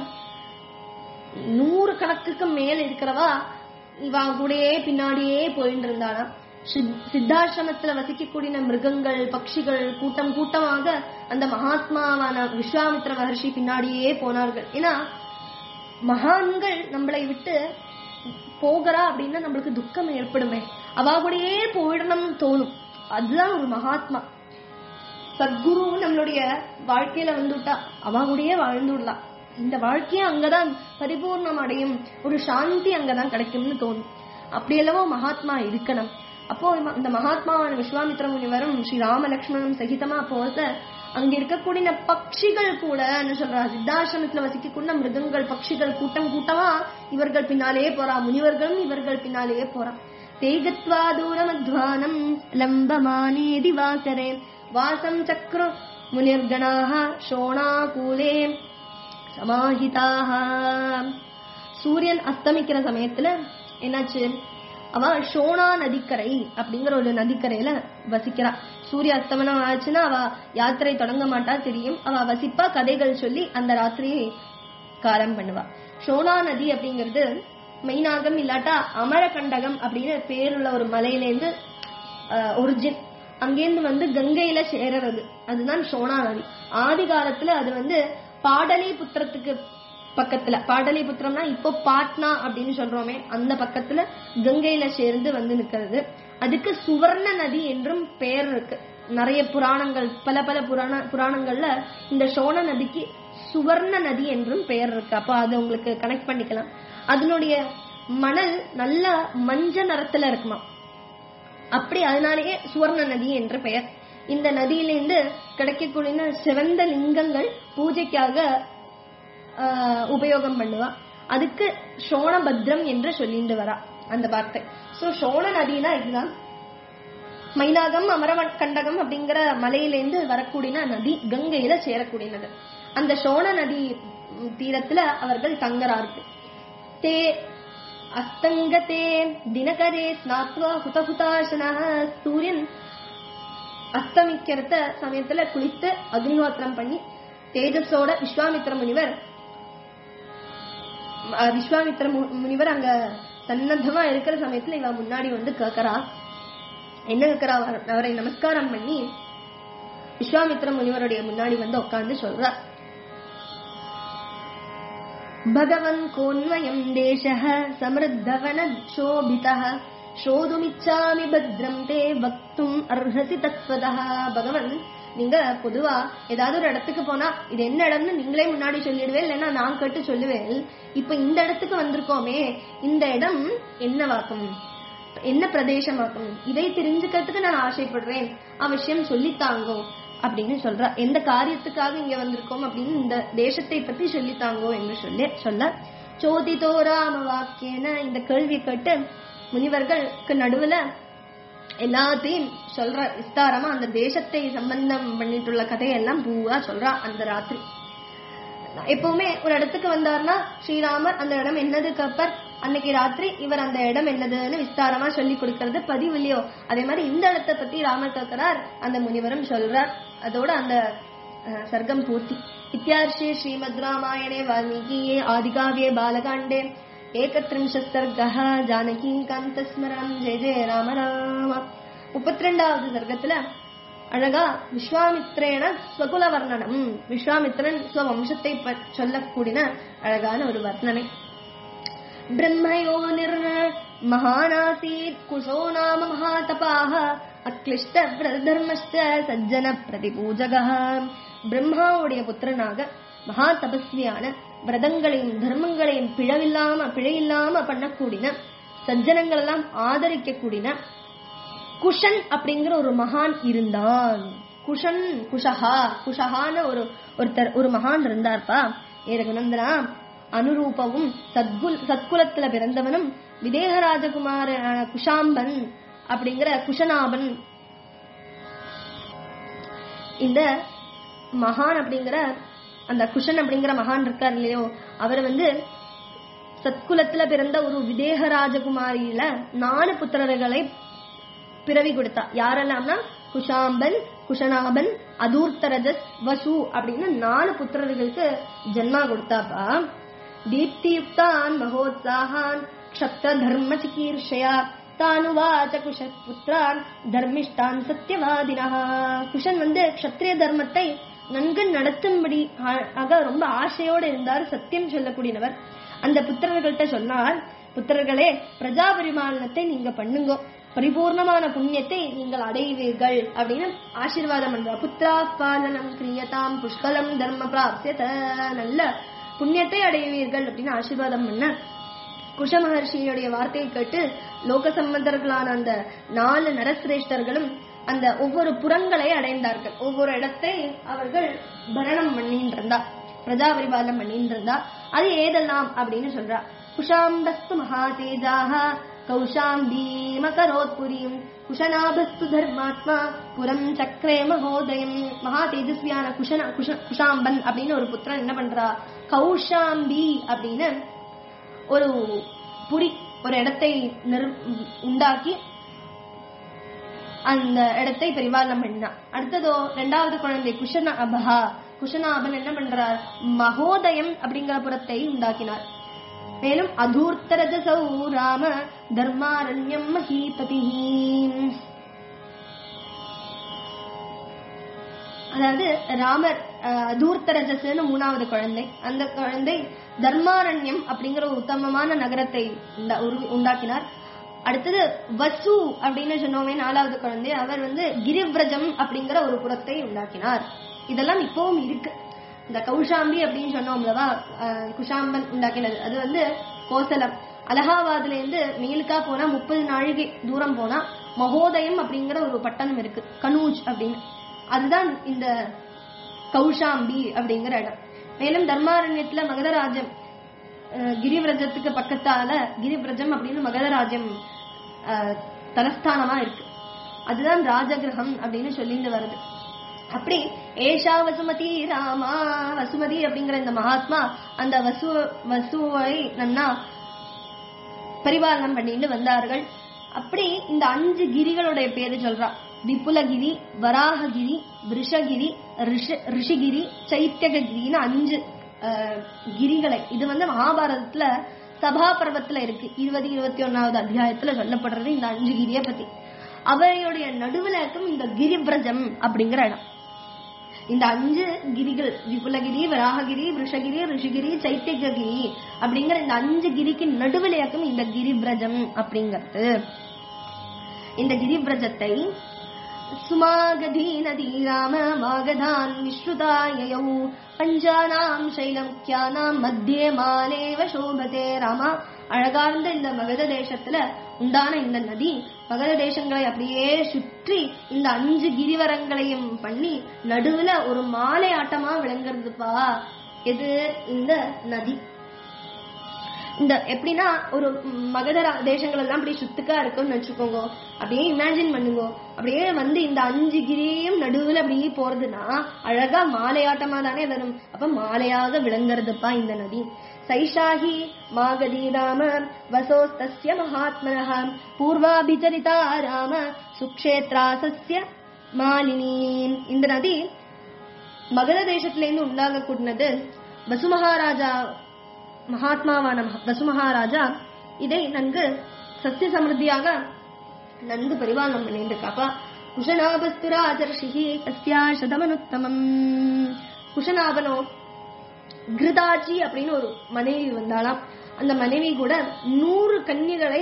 நூறு கணக்குக்கு மேல இருக்கிறவா இவா கூடயே பின்னாடியே போயிட்டு இருந்தானா சித்- சித்தாசிரமத்துல வசிக்கக்கூடிய மிருகங்கள் பட்சிகள் கூட்டம் கூட்டமாக அந்த மகாத்மாவான விஸ்வாமித்ர மகர்ஷி பின்னாடியே போனார்கள் ஏன்னா மகான்கள் நம்மளை விட்டு போகிறா அப்படின்னா நம்மளுக்கு துக்கம் ஏற்படுமே அவ கூடயே போயிடணும்னு தோணும் அதுதான் ஒரு மகாத்மா சத்குரு நம்மளுடைய வாழ்க்கையில வந்துட்டா அவ கூடயே வாழ்ந்துடலாம் இந்த வாழ்க்கையே அங்கதான் பரிபூர்ணம் அடையும் ஒரு சாந்தி அங்கதான் கிடைக்கும்னு தோணும் அப்படியெல்லவோ மகாத்மா இருக்கணும் அப்போ இந்த மகாத்மாவான விஸ்வாமித்ர முனிவரும் ஸ்ரீ ராமலக்ஷ்மணனும் சகிதமா போக அங்க இருக்கக்கூடிய பட்சிகள் கூட என்ன சொல்றா சித்தாசிரமத்துல வசிக்கக்கூடிய மிருகங்கள் பட்சிகள் கூட்டம் கூட்டமா இவர்கள் பின்னாலேயே போறா முனிவர்களும் இவர்கள் பின்னாலேயே போறா தேகத்வா தூரமத்வானம் லம்பமானே திவாகரே வாசம் சக்ரு முனிர்கணாக ஷோணாகூலே சமாஹிதாக சூரியன் அஸ்தமிக்கிற சமயத்துல என்னாச்சு அவ ஷோனா நதிக்கரை அப்படிங்கிற ஒரு நதிக்கரையில வசிக்கிறா சூரிய அஸ்தமனம் ஆச்சுன்னா அவ யாத்திரை தொடங்க மாட்டா தெரியும் அவ வசிப்பா கதைகள் சொல்லி அந்த ராத்திரியை காலம் பண்ணுவா ஷோனா நதி அப்படிங்கிறது மெய்னாகம் இல்லாட்டா அமரகண்டகம் அப்படின்னு பேருள்ள ஒரு மலையிலேருந்து ஒரிஜின் அங்கேருந்து வந்து கங்கையில சேரறது அதுதான் ஷோனா நதி ஆதி காலத்துல அது வந்து பாடலி புத்திரத்துக்கு பக்கத்துல பாடலிபுத்திரம்னா இப்போ பாட்னா அப்படின்னு சொல்றோமே அந்த பக்கத்துல கங்கையில சேர்ந்து வந்து நிக்கிறது அதுக்கு சுவர்ண நதி என்றும் பெயர் இருக்கு நிறைய புராணங்கள் பல பல புராண புராணங்கள்ல இந்த சோழ நதிக்கு சுவர்ண நதி என்றும் பெயர் இருக்கு அப்போ அதை உங்களுக்கு கனெக்ட் பண்ணிக்கலாம் அதனுடைய மணல் நல்ல மஞ்ச நிறத்துல இருக்குமா அப்படி அதனாலேயே சுவர்ண நதி என்ற பெயர் இந்த நதியிலிருந்து கிடைக்கக்கூடிய சிவந்த லிங்கங்கள் பூஜைக்காக ஆஹ், உபயோகம் பண்ணுவா அதுக்கு சோணபத்ரம் என்று சொல்லிட்டு வரா அந்த வார்த்தை சோ சோழ நதினா இதுதான் மைனாகம் அமரவன் கண்டகம் அப்படிங்கிற மலையிலேருந்து வரக்கூடிய நதி கங்கையில சேரக்கூடியது அந்த சோழ நதி ம், தீரத்துல அவர்கள் தங்கறார்கள் தே அஸ்தங்கதே தினகரே ஸ்நாத்வா ஹுதஹுதாசனா சூரியன் அஸ்தமிக்கிறத சமயத்துல குளித்து அக்னிஹோத்திரம் பண்ணி தேஜஸோட விஸ்வாமித்திர முனிவர் அஹ், விஸ்வாமித்திர மு- முனிவர் அங்க சன்னத்தமா இருக்கிற சமயத்துல இவ முன்னாடி வந்து கேக்குறா என்ன கேக்குறா அவர்- அவரை நமஸ்காரம் பண்ணி விஸ்வாமித்திர முனிவருடைய முன்னாடி வந்து உட்கார்ந்து சொல்றா भगवन् कोऽन्वयम् देशः समृद्धवनशोभितः शोधुमिच्छामि भद्रम् ते वक्तुम् अर्हसि तत्त्वतः பகவன் நீங்க பொதுவா ஏதாவது ஒரு இடத்துக்கு போனா இது என்ன இடம்னு நீங்களே முன்னாடி சொல்லிடுவேன் இல்லைன்னா நான் கேட்டு சொல்லுவேன் இப்ப இந்த இடத்துக்கு வந்திருக்கோமே இந்த இடம் என்னவாக்கும் என்ன பிரதேசமாக்கும் இதை தெரிஞ்சுக்கிறதுக்கு நான் ஆசைப்படுறேன் அவசியம் சொல்லித்தாங்கோ அப்படின்னு சொல்றா எந்த காரியத்துக்காக இங்க வந்திருக்கோம் அப்படின்னு இந்த தேசத்தை பத்தி சொல்லித்தாங்கோ என்று சொல்லி சொல்ல சோதிதோ ராம வாக்கியன இந்த கேள்வியை கேட்டு முனிவர்களுக்கு நடுவுல எல்லாத்தையும் சொல்ற விஸ்தாரமா அந்த தேசத்தை சம்பந்தம் பண்ணிட்டுள்ள கதையெல்லாம் பூவா சொல்றா அந்த ராத்திரி எப்பவுமே ஒரு இடத்துக்கு வந்தாருன்னா ஸ்ரீராமர் அந்த இடம் என்னது கப்பர் அன்னைக்கு ராத்திரி இவர் அந்த இடம் என்னதுன்னு விஸ்தாரமா சொல்லி கொடுக்கறது பதிவு இல்லையோ அதே மாதிரி இந்த இடத்தை பத்தி ராமர் கேட்கிறார் அந்த முனிவரும் சொல்றார் அதோட அந்த அஹ், சர்க்கம் பூர்த்தி இத்தியார்ஷே ஸ்ரீமத் ராமாயணே வால்மீகியே ஆதிகாவியே பாலகாண்டே ஏகத்ரிம்சத் சர்க்கः ஜானகி காந்தஸ்மரணம் ஜெய ஜெய ராம ராம முப்பத்தி ரெண்டாவது சர்க்கத்துல அழகா விஸ்வாமித்ரேன ஸ்வகுல வர்ணனம் விஸ்வாமித்ரன் ஸ்வவம்சத்தை ப- சொல்லக்கூடிய அழகான ஒரு வர்ணனை பிரம்மயோனிர் மகானாசீத் குஷோ நாம மகாதபாக அக்லிஷ்ட தர்மஸ்த சஜ்ஜன பிரதிபூஜக பிரம்மாவுடைய புத்திரனாக மகா தபஸ்வியான விரதங்களையும் தர்மங்களையும் பிழவில்லாம பிழையில்லாம பண்ணக்கூடிய சஜ்ஜனங்கள் எல்லாம் ஆதரிக்கக்கூடிய குஷன் அப்படிங்கிற ஒரு மகான் இருந்தான் குஷன் குஷஹா குஷஹான ஒரு ஒருத்தர் ஒரு மகான் இருந்தார்ப்பா ஏ ரகுநந்தனா அனுரூபவும் சத்குல் சத்குலத்துல பிறந்தவனும் விதேக ராஜகுமாரனான குஷாம்பன் அப்படிங்கிற குஷநாபன் இந்த மகான் அப்படிங்கிற அந்த குஷன் அப்படிங்கிற மகான் இருக்கார் இல்லையோ அவர் வந்து சத்குலத்துல பிறந்த ஒரு விதேக ராஜகுமாரியில நாலு புத்திரர்களை பிறவி கொடுத்தா யாரெல்லாம்னா குஷாம்பன் குஷனாபன் அதூர்த்தரஜஸ் வசு அப்படின்னு நாலு புத்திரர்களுக்கு ஜென்மா கொடுத்தாப்பா தீப்தியுக்தான் மகோத்சாகான் க்ஷப்த தர்ம சிகீர்ஷயா தானுவாச்ச குஷ புத்திரான் தர்மிஷ்டான் சத்தியவாதினா குஷன் வந்து க்ஷத்ரிய தர்மத்தை நன்கு நடத்தும்படி ஆ- ஆக ரொம்ப ஆசையோடு இருந்தார் சத்தியம் சொல்லக்கூடியவர் அந்த புத்திரர்கள்ட்ட சொன்னார் புத்திரர்களே பிரஜா பரிமாலனத்தை நீங்க பண்ணுங்க பரிபூர்ணமான புண்ணியத்தை நீங்கள் அடைவீர்கள் அப்படின்னு ஆசீர்வாதம் பண்றார் புத்திரா பாலனம் கிரியதாம் புஷ்கலம் தர்ம பிராப்தியத நல்ல புண்ணியத்தை அடைவீர்கள் அப்படின்னு ஆசீர்வாதம் பண்ண குஷ மகர்ஷியுடைய வார்த்தையை கேட்டு லோக சம்பந்தர்களான அந்த நாலு நரசிரேஷ்டர்களும் அந்த ஒவ்வொரு புறங்களை அடைந்தார்கள் ஒவ்வொரு இடத்தை அவர்கள் பரணம் பண்ணிட்டு இருந்தா பிரஜா பரிபாலனம் பண்ணிட்டு இருந்தா அது ஏதெல்லாம் அப்படின்னு சொல்றா குஷாம்பஸ்து மகாதேஜாக கௌஷாம்பி மகரோத்புரியும் குஷநாபஸ்து தர்மாத்மா புரம் சக்கரே மகோதயம் மகா தேஜஸ்வியான குஷன குஷ குஷாம்பன் அப்படின்னு ஒரு புத்திரன் என்ன பண்றா கௌஷாம்பி அப்படின்னு ஒரு புரி ஒரு இடத்தை நிர் உண்டாக்கி அந்த இடத்தை பரிபாலனம் பண்ணினான் அடுத்ததோ ரெண்டாவது குழந்தை குஷனாபா குஷனாபன் என்ன பண்றார் மகோதயம் அப்படிங்கிற புறத்தை உண்டாக்கினார் மேலும் அதூர்த்தரஜசௌ ராம தர்மாரண்யம் மகீபதி அதாவது ராமர் அஹ், அதூர்த்தரஜஸ்னு மூணாவது குழந்தை அந்த குழந்தை தர்மாரண்யம் அப்படிங்கிற ஒரு உத்தமமான நகரத்தை உண்டா- உருவி- உண்டாக்கினார் அடுத்தது வசு அப்படின்னு சொன்னோமே நாலாவது குழந்தை அவர் வந்து கிரிவ்ரஜம் அப்படிங்கிற ஒரு புறத்தை உண்டாக்கினார் இதெல்லாம் இப்பவும் இருக்கு இந்த கௌஷாம்பி அப்படின்னு சொன்னோம்லவா அஹ், குஷாம்பன் உண்டாக்கினது அது வந்து கோசலம் அலகாபாத்ல இருந்து மேலுக்கா போனா முப்பது நாழிகை தூரம் போனா மகோதயம் அப்படிங்கிற ஒரு பட்டணம் இருக்கு கனூஜ் அப்படின்னு அதுதான் இந்த கௌஷாம்பி அப்படிங்கிற இடம் மேலும் தர்மாரண்யத்துல மகதராஜம் அஹ், கிரிவிரஜத்துக்கு பக்கத்தால கிரிவிரஜம் அப்படின்னு மகதராஜம் அஹ், தலஸ்தானமா இருக்கு அதுதான் ராஜகிரகம் அப்படின்னு சொல்லிட்டு வருது அப்படி ஏஷா வசுமதி ராமா வசுமதி அப்படிங்கிற இந்த மகாத்மா அந்த வசு வசுவை நன்னா பரிபாலனம் பண்ணிட்டு வந்தார்கள் அப்படி இந்த அஞ்சு கிரிகளுடைய பேரு சொல்றா விபுலகிரி வராககிரி விஷகிரி ரிஷ- ரிஷிகிரி சைத்தியகிரின்னு அஞ்சு அஹ், கிரிகளை இது வந்து மகாபாரதத்துல சபா பர்வத்துல இருக்கு இருபது இருபத்தி ஒன்னாவது அத்தியாயத்துல சொல்லப்படுறது இந்த அஞ்சு கிரிய பத்தி அவையுடைய நடுவுல இருக்கும் இந்த கிரிபிரஜம் அப்படிங்கிற இடம் இந்த அஞ்சு கிரிகள் விபுலகிரி வராககிரி விஷகிரி ரிஷிகிரி சைத்தியகிரி அப்படிங்கிற இந்த அஞ்சு கிரிக்கு நடுவில் இருக்கும் இந்த கிரிபிரஜம் அப்படிங்கிறது இந்த கிரிபிரஜத்தை சுமாகதி நதி ராம மாகதான் விஸ்ருதாயயௌ பஞ்சானாம் சைலமுக்கியானாம் மத்தியே மாலேவ சோபதே ராமா அழகார்ந்த இந்த மகத தேசத்துல உண்டான இந்த நதி மகத தேசங்களை அப்படியே சுற்றி இந்த அஞ்சு கிரிவரங்களையும் பண்ணி நடுவுல ஒரு மாலை ஆட்டமா விளங்குறதுப்பா எது இந்த நதி இந்த எப்படின்னா ஒரு மகத ரா- தேசங்கள் எல்லாம் அப்படி சுத்துக்கா இருக்குன்னு வச்சுக்கோங்க அப்படியே இமேஜின் பண்ணுங்க அப்படியே வந்து இந்த அஞ்சு கிரியும் நடுவுல அப்படியே போறதுன்னா அழகா மாலையாட்டமா தானே வரும் அப்ப மாலையாக விளங்குறதுப்பா இந்த நதி சைஷாஹி மாகதி ராம வசோஸ்தஸ்ய மகாத்மனः பூர்வாபிச்சரிதா ராம சுக்ஷேத்ராசஸ்ய மாலினி இந்த நதி மகத தேசத்துல இருந்து உண்டாகக்கூடியது வசு மகாராஜா மகாத்மாவான மக- வசு மகாராஜா இதை நன்கு சத்திய சமிருத்தியாக நன்கு பரிபாலனம் பண்ணிட்டு இருக்காப்பா குஷநாபஸ்து ராஜர்ஷிஹி அஸ்யா சதமனுத்தமம் குஷநாபனோ கிருதாஜி அப்படின்னு ஒரு மனைவி வந்தாளாம் அந்த மனைவி கூட நூறு கன்னிகளை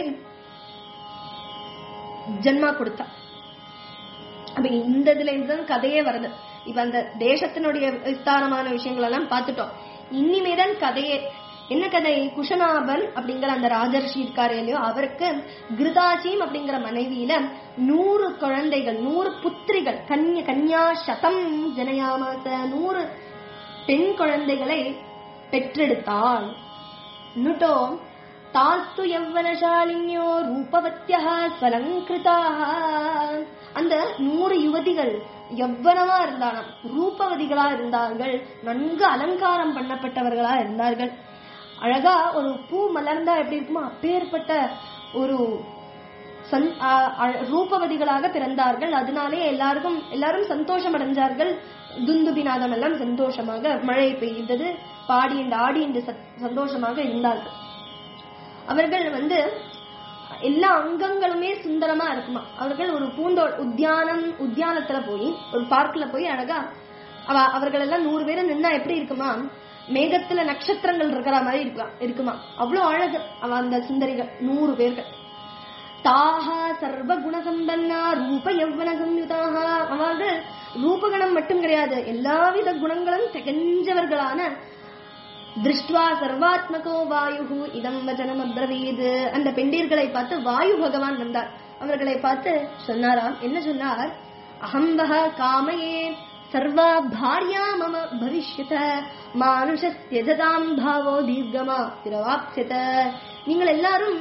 ஜென்மா கொடுத்தா அப்ப இந்த இதுல இருந்துதான் கதையே வருது இப்ப அந்த தேசத்தினுடைய விஸ்தாரமான விஷயங்கள் எல்லாம் பார்த்துட்டோம் இனிமேதான் கதையே என்ன கதை குஷநாபன் அப்படிங்கிற அந்த ராஜர்ஷி இருக்காரு இல்லையோ அவருக்கு கிருதாஜிம் அப்படிங்கிற மனைவியில நூறு குழந்தைகள் நூறு புத்திரிகள் கன்ய கன்யா சதம் ஜனயாமாச நூறு பெண் குழந்தைகளை பெற்றெடுத்தாள் நுட்டோ தாஸ்து யவ்வனசாலின்யோ ரூபவத்யா ஸ்வலங்கிருதாக அந்த நூறு யுவதிகள் எவ்வனவா இருந்தாலும் ரூபவதிகளா இருந்தார்கள் நன்கு அலங்காரம் பண்ணப்பட்டவர்களா இருந்தார்கள் அழகா ஒரு பூ மலர்ந்தா எப்படி இருக்குமோ அப்பேற்பட்ட ஒரு சந்- ஆ- அ- ரூபவதிகளாக பிறந்தார்கள் அதனாலே எல்லாருக்கும் எல்லாரும் சந்தோஷம் அடைஞ்சார்கள் துந்துபிநாதம் எல்லாம் சந்தோஷமாக மழை பெய்தது பாடி இந்த ஆடி என்று சத்- சந்தோஷமாக இருந்தார்கள் அவர்கள் வந்து எல்லா அங்கங்களுமே சுந்தரமா இருக்குமா அவர்கள் ஒரு பூந்தோ உத்தியானம் உத்தியானத்துல போய் ஒரு பார்க்ல போய் அழகா அவ அவர்கள் எல்லாம் நூறு பேரும் நின்னா எப்படி இருக்குமா மேகத்துல நட்சத்திரங்கள் இருக்கிற மாதிரி இருக்குமா இருக்குமா அவ்வளவு அழகு அவ அந்த சுந்தரிகள் நூறு பேர்கள் தாஹா சர்வ குணசம்பன்னா ரூப யௌவன சம்யுதாக அவர்கள் ரூபகுணம் மட்டும் கிடையாது எல்லாவித குணங்களும் திகஞ்சவர்களான திருஷ்டுவா சர்வாத்மகோ வாயு இதம் வச்சனம் அப்ரவீது அந்த பெண்டீர்களை பார்த்து வாயு பகவான் வந்தார் அவர்களை பார்த்து சொன்னாராம் என்ன சொன்னார் அகம்பக காமயே சர்வா பாரியா மம பவிஷ்யத மானுஷஸ்யஜதாம் பாவோ தீர்க்கமா திரவாப்சியத நீங்கள் எல்லாரும்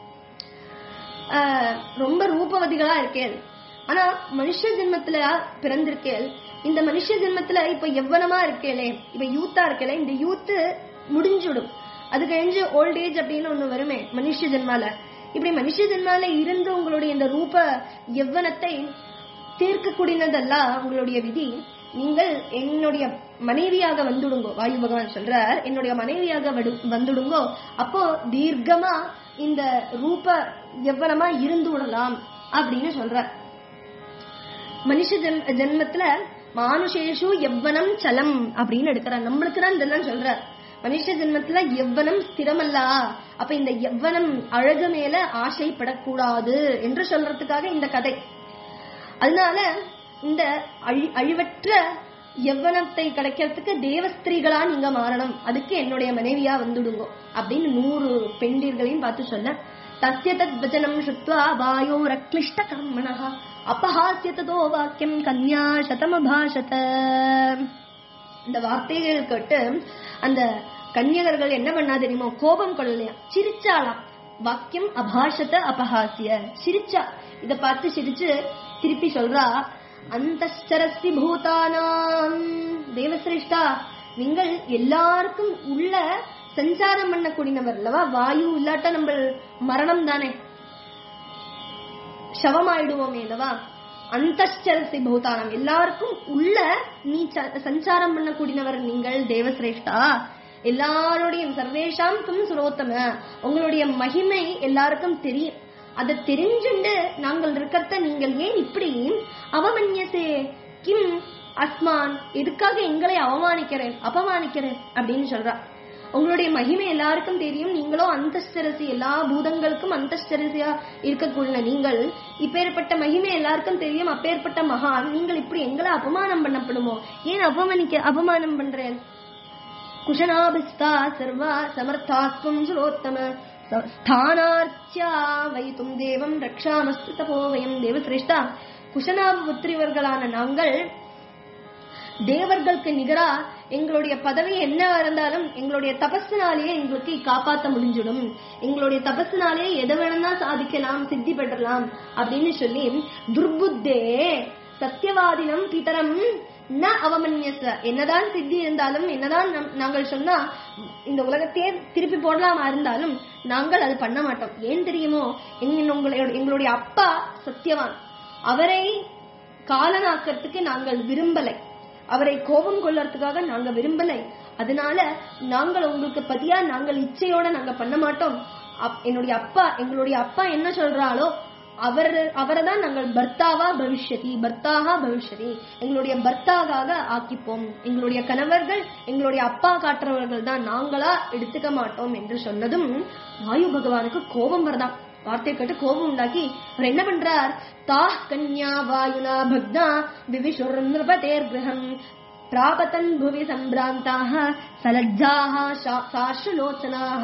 ஆஹ், ரொம்ப ரூபவதிகளா இருக்கேன் ஆனா மனுஷ ஜென்மத்துல பிறந்திருக்கேன் இந்த மனுஷ ஜென்மத்துல இப்ப எவ்வளமா இருக்கேளே இப்ப யூத்தா இருக்கேளே இந்த யூத்து முடிஞ்சுடும் அது கழிஞ்சு ஓல்ட் ஏஜ் அப்படின்னு ஒண்ணு வருமே மனுஷ ஜென்மால இப்படி மனுஷ ஜென்மால இருந்து உங்களுடைய இந்த ரூப எவ்வனத்தை தீர்க்கக்கூடியதல்ல உங்களுடைய விதி நீங்கள் என்னுடைய மனைவியாக வந்துடுங்கோ வாயு பகவான் சொல்றார் என்னுடைய மனைவியாக வடு- வந்துடுங்கோ அப்போ தீர்க்கமா இந்த ரூப எவ்வளமா இருந்து விடலாம் அப்படின்னு சொல்றார் மனுஷ ஜென்- ஜென்மத்துல மானுஷேஷு எவ்வனம் சலம் அப்படின்னு எடுக்கிறார் நம்மளுக்கு தான் இதெல்லாம் சொல்றார் மனுஷ ஜென்மத்துல எவ்வனம் ஸ்திரமல்லா அப்ப இந்த எவ்வனம் அழகு மேல ஆசைப்படக்கூடாது என்று சொல்றதுக்காக இந்த கதை அதனால இந்த அழி அழிவற்ற எவ்வனத்தை கிடைக்கிறதுக்கு தேவஸ்திரீகளா நீங்க மாறணும் அதுக்கு என்னுடைய மனைவியா வந்துடுங்கோ அப்படின்னு நூறு பெண்டீர்களையும் பார்த்து சொன்ன தஸ்ய தத் வச்சனம் சுத்வா வாயோ ரக்லிஷ்ட கர்மணா அபஹாசிய ததோ வாக்கியம் கன்யா சதமபாஷத இந்த வார்த்தைகள் கேட்டு அந்த கன்யகர்கள் என்ன பண்ணா தெரியுமோ கோபம் கொள்ளலையா சிரிச்சாளாம் வாக்கியம் அபாஷத அபஹாசிய சிரிச்சா இத பார்த்து சிரிச்சு திருப்பி சொல்றா அந்தரஸ்தி பூதானாம் தேவசிரேஷ்டா நீங்கள் எல்லாருக்கும் உள்ள சஞ்சாரம் பண்ணக்கூடியவர் அல்லவா வாயு இல்லாட்ட நம்ம மரணம் தானே சவமாயிடுவோமே அல்லவா அந்தரசி பூதானம் எல்லாருக்கும் உள்ள நீ ச- சஞ்சாரம் பண்ணக்கூடியவர் நீங்கள் தேவசிரேஷ்டா எல்லாருடையும் சர்வேஷாம் தும் சுரோத்தம உங்களுடைய மகிமை எல்லாருக்கும் தெரியும் அதை தெரிஞ்சுண்டு நாங்கள் இருக்கிறத நீங்கள் ஏன் இப்படி அவமன்யசே கிம் அஸ்மான் எதுக்காக எங்களை அவமானிக்கிறேன் அபமானிக்கிறேன் அப்படின்னு சொல்றா உங்களுடைய மகிமை எல்லாருக்கும் தெரியும் நீங்களோ அந்தஸ்தரசி எல்லா பூதங்களுக்கும் அந்தஸ்தரசியா இருக்கக்கூடிய நீங்கள் இப்பேற்பட்ட மகிமை எல்லாருக்கும் தெரியும் அப்பேற்பட்ட மகான் நீங்கள் இப்படி எங்களை அபமானம் பண்ணப்படுமோ ஏன் அவமானிக்க அபமானம் பண்றேன் குஷனாபிஸ்தா சர்வா சமர்த்தாஸ்வம் சுரோத்தம ச- ஸ்தானார்ச்சியா வைத்தும் தேவம் ரக்ஷாமஸ்து தபோ வயம் தேவசிரேஷ்டா குஷனாப புத்திரிவர்களான நாங்கள் தேவர்களுக்கு நிகரா எங்களுடைய பதவி என்ன இருந்தாலும் எங்களுடைய தபஸினாலேயே எங்களுக்கு காப்பாத்த முடிஞ்சிடும் எங்களுடைய தபஸினாலே எதை வேணும்னா சாதிக்கலாம் சித்தி பெற்றலாம் அப்படின்னு சொல்லி துர்புத்தே சத்தியவாதினம் பிதரம் ந அவமன்யச என்னதான் சித்தி இருந்தாலும் என்னதான் நம்- நாங்கள் சொன்னா இந்த உலகத்தையே திருப்பி போடலாமா இருந்தாலும் நாங்கள் அது பண்ண மாட்டோம் ஏன் தெரியுமோ எங்க- உங்களுடைய எங்களுடைய அப்பா சத்தியவான் அவரை காலனாக்கிறதுக்கு நாங்கள் விரும்பலை அவரை கோபம் கொள்ளறதுக்காக நாங்க விரும்பலை அதனால நாங்கள் உங்களுக்கு பதியா நாங்கள் இச்சையோட நாங்க பண்ண மாட்டோம் அப்- என்னுடைய அப்பா எங்களுடைய அப்பா என்ன சொல்றாளோ அவர் அவரை தான் நாங்கள் பர்த்தாவா பவிஷ்யதி பர்த்தாகா பவிஷ்யதி எங்களுடைய பர்த்தாவாக ஆக்கிப்போம் எங்களுடைய கணவர்கள் எங்களுடைய அப்பா காட்டுறவர்கள் தான் நாங்களா எடுத்துக்க மாட்டோம் என்று சொன்னதும் வாயு பகவானுக்கு கோபம் வரதான் வார்த்தை கேட்டு கோபம் உண்டாக்கி அவர் என்ன பண்றார் தாஹ் கன்யா வாயுனா பக்னா விவிஷுர் நிருபதேர் கிரகம் பிராபதன் புவி சம்பிராந்தாக சலஜ்ஜாக சாஷலோச்சனாக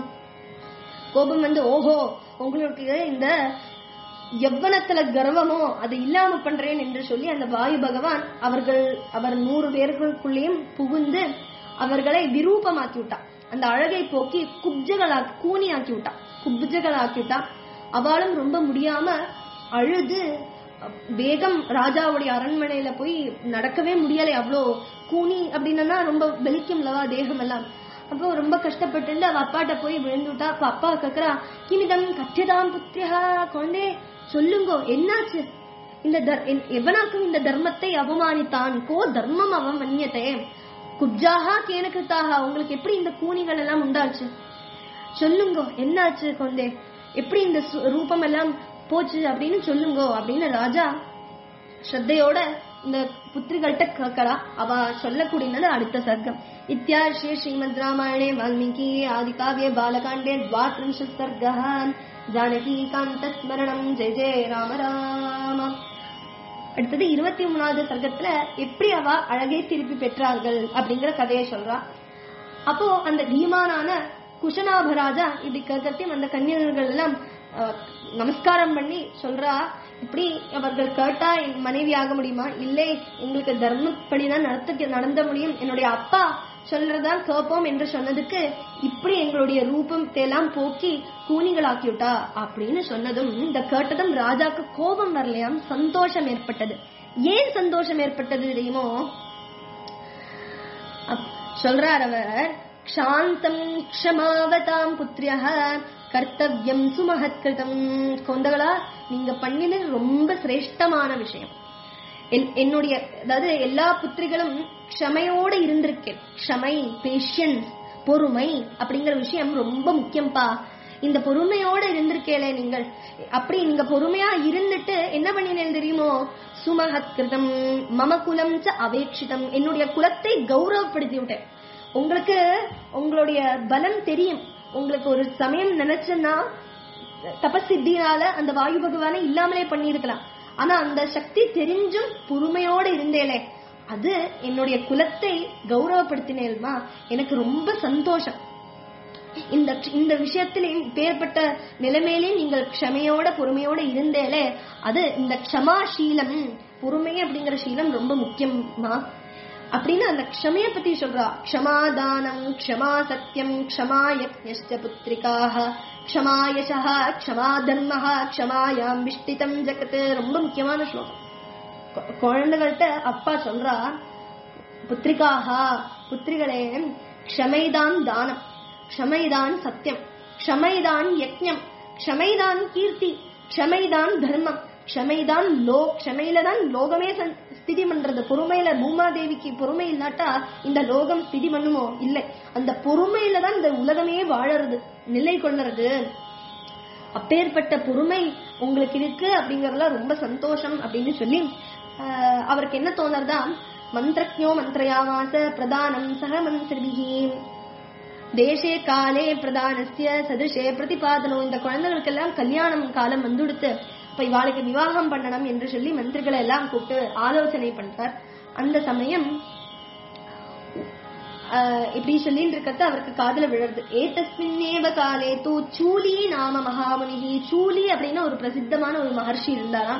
கோபம் வந்து ஓஹோ உங்களுக்கு இந்த எவ்வனத்துல கர்வமோ அது இல்லாம பண்றேன் என்று சொல்லி அந்த வாயு பகவான் அவர்கள் அவர் நூறு பேர்களுக்குள்ளேயும் புகுந்து அவர்களை விரூபமாக்கி விட்டான் அந்த அழகை போக்கி குப்ஜகளா கூனி ஆக்கி விட்டா குப்ஜகள் ஆக்கி விட்டா அவளும் ரொம்ப முடியாம அழுது வேகம் ராஜாவுடைய அரண்மனையில போய் நடக்கவே முடியலை அவ்வளோ கூனி அப்படின்னா ரொம்ப வெளிக்கும்லவா தேகம் எல்லாம் அப்போ ரொம்ப கஷ்டப்பட்டு அவ அப்பாட்ட போய் விழுந்துட்டா அப்ப அப்பா கேக்குறா கிமிதம் கத்தியதாம் புத்திரா குழந்தை சொல்லுங்கோ என்னாச்சு இந்த தர்- என்- எவனாக்கும் இந்த தர்மத்தை அவமானித்தான் கோ தர்மம் அவமன்யத்தே குப்ஜாகா கேனகிருத்தாக உங்களுக்கு எப்படி இந்த கூனிகள் எல்லாம் உண்டாச்சு சொல்லுங்க என்னாச்சு கொண்டே எப்படி இந்த சு- ரூபம் எல்லாம் போச்சு அப்படின்னு சொல்லுங்கோ அப்படின்னு ராஜா ஸ்ரத்தையோட இந்த புத்திரிகள்கிட்ட கேட்கறா அவ சொல்லக்கூடியது அடுத்த சர்க்கம் இத்தியார்ஷே ஸ்ரீமத் ராமாயணே வால்மீகி ஆதிகாவிய பாலகாண்டே द्वात्रिंशत् सर्गः ஜானகி காந்த ஸ்மரணம் ஜெய ஜெய ராம ராம அடுத்தது இருபத்தி மூணாவது சர்க்கத்துல எப்படி அவ அழகை திருப்பி பெற்றார்கள் அப்படிங்கிற கதையை சொல்றா அப்போ அந்த தீமானான குஷனாபராஜா இப்படி கேட்கத்தையும் அந்த கன்னியர்கள் எல்லாம் அஹ், நமஸ்காரம் பண்ணி சொல்றா இப்படி அவர்கள் கேட்டா என் மனைவி ஆக முடியுமா இல்லை உங்களுக்கு தர்மப்படிதான் நடத்த நடந்த முடியும் என்னுடைய அப்பா சொல்றதான் கேட்போம் என்று சொன்னதுக்கு இப்படி எங்களுடைய ரூபத்தை எல்லாம் போக்கி கூனிகளாக்கிவிட்டா அப்படின்னு சொன்னதும் இந்த கேட்டதும் ராஜாக்கு கோபம் வரலையாம் சந்தோஷம் ஏற்பட்டது ஏன் சந்தோஷம் ஏற்பட்டது தெரியுமோ அப்- சொல்றார் அவர் க்ஷாந்தம் க்ஷமாவதாம் புத்ரியः கர்த்தவ்யம் சுமஹத்கிருதம் கொந்தகளா நீங்க பண்ணினது ரொம்ப சிரேஷ்டமான விஷயம் என்- என்னுடைய அதாவது எல்லா புத்திரிகளும் க்ஷமையோட இருந்திருக்கேன் க்ஷமை பேஷன்ஸ் பொறுமை அப்படிங்கிற விஷயம் ரொம்ப முக்கியம்பா இந்த பொறுமையோட இருந்திருக்கேளே நீங்கள் அப்படி நீங்க பொறுமையா இருந்துட்டு என்ன பண்ணினேன் தெரியுமோ சுமஹத்கிருதம் மம குலம் ச அவேட்சிதம் என்னுடைய குலத்தை கௌரவப்படுத்தி விட்டேன் உங்களுக்கு உங்களுடைய பலம் தெரியும் உங்களுக்கு ஒரு சமயம் நினைச்சேன்னா தபசித்தினால அந்த வாயு பகவானை இல்லாமலே பண்ணியிருக்கலாம் ஆனா அந்த சக்தி தெரிஞ்சும் பொறுமையோட இருந்தேலே அது என்னுடைய குலத்தை கௌரவப்படுத்தினேல்மா எனக்கு ரொம்ப சந்தோஷம் இந்த இந்த விஷயத்திலையும் பேர்பட்ட நிலைமையிலையும் நீங்கள் க்ஷமையோட பொறுமையோட இருந்தேலே அது இந்த க்ஷமாசீலம் பொறுமை அப்படிங்கிற சீலம் ரொம்ப முக்கியமா அப்படின்னு அந்த க்ஷமைய பத்தி சொல்றா க்ஷமாதானம் க்ஷமா சத்தியம் க்ஷமா யக்ஞஸ்ட புத்திரிகாக க்ஷமா யசः க்ஷமா தர்மः க்ஷமாயாம் விஷ்டிதம் ஜகத் ரொம்ப முக்கியமான ஸ்லோகம் கொ- குழந்தைகள்கிட்ட அப்பா சொல்றா புத்திரிகாக புத்திரிகளே க்ஷமைதான் தானம் க்ஷமைதான் சத்தியம் க்ஷமைதான் யக்ஞம் க்ஷமைதான் கீர்த்தி க்ஷமைதான் தர்மம் க்ஷமைதான் லோ க்ஷமையில தான் லோகமே சந்- ஸ்திதி பண்றது பொறுமையில பூமாதேவிக்கு பொறுமை இல்லாட்டா இந்த லோகம் ஸ்திதி பண்ணுமோ இல்லை அந்த பொறுமையில தான் இந்த உலகமே வாழறது நிலை கொள்ளறது அப்பேற்பட்ட பொறுமை உங்களுக்கு இருக்கு அப்படிங்கறதுல ரொம்ப சந்தோஷம் அப்படின்னு சொல்லி ஆஹ், அவருக்கு என்ன தோணுறதா மந்திரஜோ மந்திரயாவாச பிரதானம் சக மந்திரிபிகி தேசே காலே பிரதானஸ்ய சதுஷே பிரதிபாதனம் இந்த குழந்தைகளுக்கெல்லாம் கல்யாணம் காலம் வந்துடுத்து இப்ப இவாளுக்கு விவாகம் பண்ணணும் என்று சொல்லி மந்திரிகளை எல்லாம் கூப்பிட்டு ஆலோசனை பண்றார் அந்த சமயம் ஆஹ் இப்படி சொல்லிட்டு இருக்கிறது அவருக்கு காதுல விழுறது ஏதஸ்மின்னேவ காலே தூ சூலி நாம மகாமுனிகி சூலி அப்படின்னு ஒரு பிரசித்தமான ஒரு மகர்ஷி இருந்தாராம்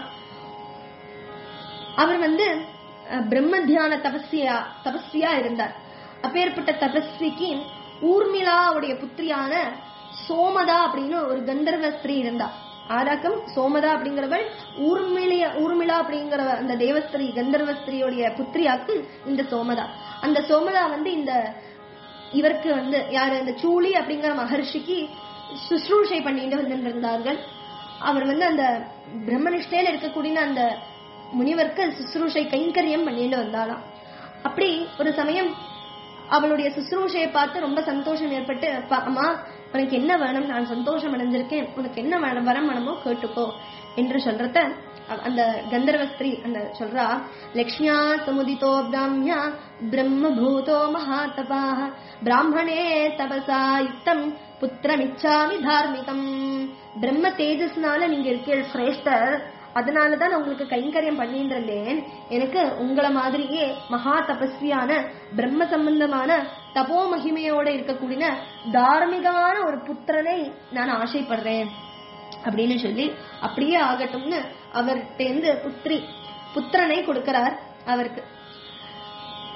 அவர் வந்து அஹ், பிரம்ம தியான தபஸ்வியா தபஸ்வியா இருந்தார் அப்பேற்பட்ட தபஸ்விக்கு ஊர்மிளாவுடைய புத்திரியான சோமதா அப்படின்னு ஒரு கந்தர்வ ஸ்திரீ இருந்தா ஆராக்கம் சோமதா அப்படிங்கிறவள் ஊர்மிளிய ஊர்மிளா அப்படிங்கிற அந்த தேவஸ்திரீ கந்தர்வ ஸ்திரீயுடைய புத்திரியாக்கு இந்த சோமதா அந்த சோமதா வந்து இந்த இவருக்கு வந்து யாரு இந்த சூளி அப்படிங்கிற மகர்ஷிக்கு சுশ্ரூஷை பண்ணிட்டு வந்துருந்தார்கள் அவர் வந்து அந்த பிரம்மனிஷ்டையில இருக்கக்கூடிய அந்த முனிவருக்கு சுশ্ரூஷை கைங்கரியம் பண்ணிட்டு வந்தாராம் அப்படி ஒரு சமயம் அவளுடைய சுশ্ரூஷையை பார்த்து ரொம்ப சந்தோஷம் ஏற்பட்டு "அப்பா, அம்மா உனக்கு என்ன வேணும் நான் சந்தோஷம் அடைஞ்சிருக்கேன் உனக்கு என்ன வேணும் வரம் வேணுமோ கேட்டுக்கோ என்று சொல்றத அவ- அந்த கந்தர்வ ஸ்திரீ அந்த சொல்றா லக்ஷ்மியா சமுதிதோ பிராமியா பிரம்ம பூதோ மகாதபாக பிராமணே தபசா யுக்தம் புத்திரமிச்சாமி தார்மிகம் பிரம்ம தேஜஸ்னால நீங்க இருக்கீள் சிரேஷ்டர் அதனாலதான் நான் உங்களுக்கு கைங்கரியம் பண்ணிட்டு இருந்தேன் எனக்கு உங்களை மாதிரியே மகா தபஸ்வியான பிரம்ம சம்பந்தமான தபோ மகிமையோட இருக்கக்கூடிய தார்மீகமான ஒரு புத்திரனை நான் ஆசைப்படுறேன் அப்படின்னு சொல்லி அப்படியே ஆகட்டும்னு அவர்கிட்ட இருந்து புத்திரி புத்திரனை கொடுக்கிறார் அவருக்கு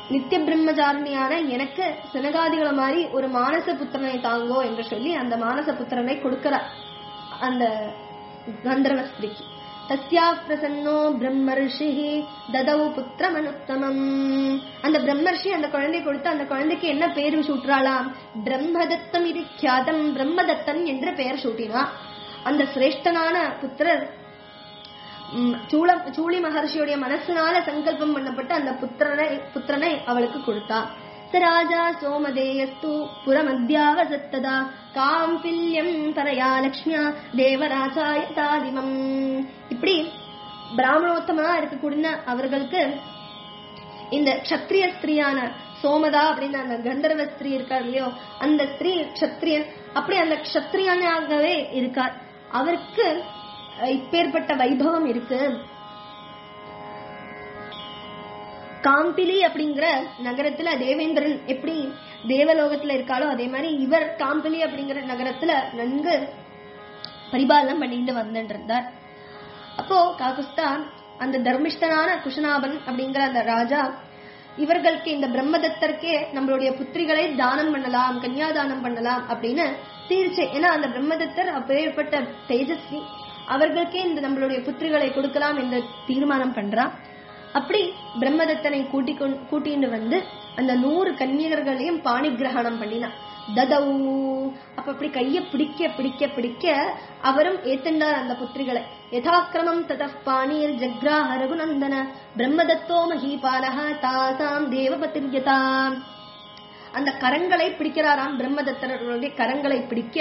நித்திய பிரம்மச்சாரணியான எனக்கு சினகாதிகளை மாதிரி ஒரு மானச புத்திரனை தாங்கோ என்று சொல்லி அந்த மானச புத்திரனை கொடுக்கிறார் அந்த கந்தர்வ ஸ்திரிக்கு தஸ்யா பிரசன்னோ பிரம்மர்ஷி ததவு புத்திரமனுத்தமம் அந்த பிரம்மர்ஷி அந்த குழந்தை கொடுத்து அந்த குழந்தைக்கு என்ன பேரு சூட்டுறாளாம் பிரம்மதத்தம் இது கியாதம் பிரம்மதத்தன் என்று பெயர் சூட்டினா அந்த சிரேஷ்டனான புத்திரர் ம், சூள சூளி மகர்ஷியுடைய மனசினால சங்கல்பம் பண்ணப்பட்ட அந்த புத்திரனை புத்திரனை அவளுக்கு கொடுத்தா ச ராஜா சோமதேயஸ்து புறமத்யாவசத்ததா காம்பில்யம் பரயா லக்ஷ்மியா தேவராஜாய தாதிமம் இப்படி பிராமணோத்தமனா இருக்கக்கூடிய அவர்களுக்கு இந்த க்ஷத்ரிய ஸ்திரீயான சோமதா அப்படின்னு அந்த கந்தர்வ ஸ்திரீ இருக்கார் இல்லையோ அந்த ஸ்திரீ க்ஷத்ரியன் அப்படி அந்த க்ஷத்ரியனாகவே இருக்கார் அவருக்கு அஹ், இப்பேற்பட்ட வைபவம் இருக்கு காம்பிலி அப்படிங்கிற நகரத்துல தேவேந்திரன் எப்படி தேவலோகத்துல இருக்காளோ அதே மாதிரி இவர் காம்பிலி அப்படிங்கிற நகரத்துல நன்கு பரிபாலனம் பண்ணிட்டு வந்துட்டு இருந்தார் அப்போ காகுஸ்தா அந்த தர்மிஷ்டனான குஷனாபன் அப்படிங்கிற அந்த ராஜா இவர்களுக்கு இந்த பிரம்மதத்தருக்கே நம்மளுடைய புத்திரிகளை தானம் பண்ணலாம் கன்னியாதானம் பண்ணலாம் அப்படின்னு தீர்ச்சை ஏன்னா அந்த பிரம்மதத்தர் அப்பேற்பட்ட தேஜஸ்வி அவர்களுக்கே இந்த நம்மளுடைய புத்திரிகளை கொடுக்கலாம் என்று தீர்மானம் பண்றான் அப்படி பிரம்மதத்தனை கூட்டிக் கொண்- கூட்டிட்டு வந்து அந்த நூறு கன்னியர்களையும் பாணி கிரகணம் பண்ணினான் ததவு அப்ப அப்படி கைய பிடிக்க பிடிக்க பிடிக்க அவரும் ஏத்துண்டார் அந்த புத்திரிகளை யதாக்கிரமம் தத பாணீர் ஜக்ராஹ ரகுநந்தன பிரம்மதத்தோ மஹீபாலஹ தாசாம் தேவபதிர்யதாம் அந்த கரங்களை பிடிக்கிறாராம் பிரம்மதத்தர்களுடைய கரங்களை பிடிக்க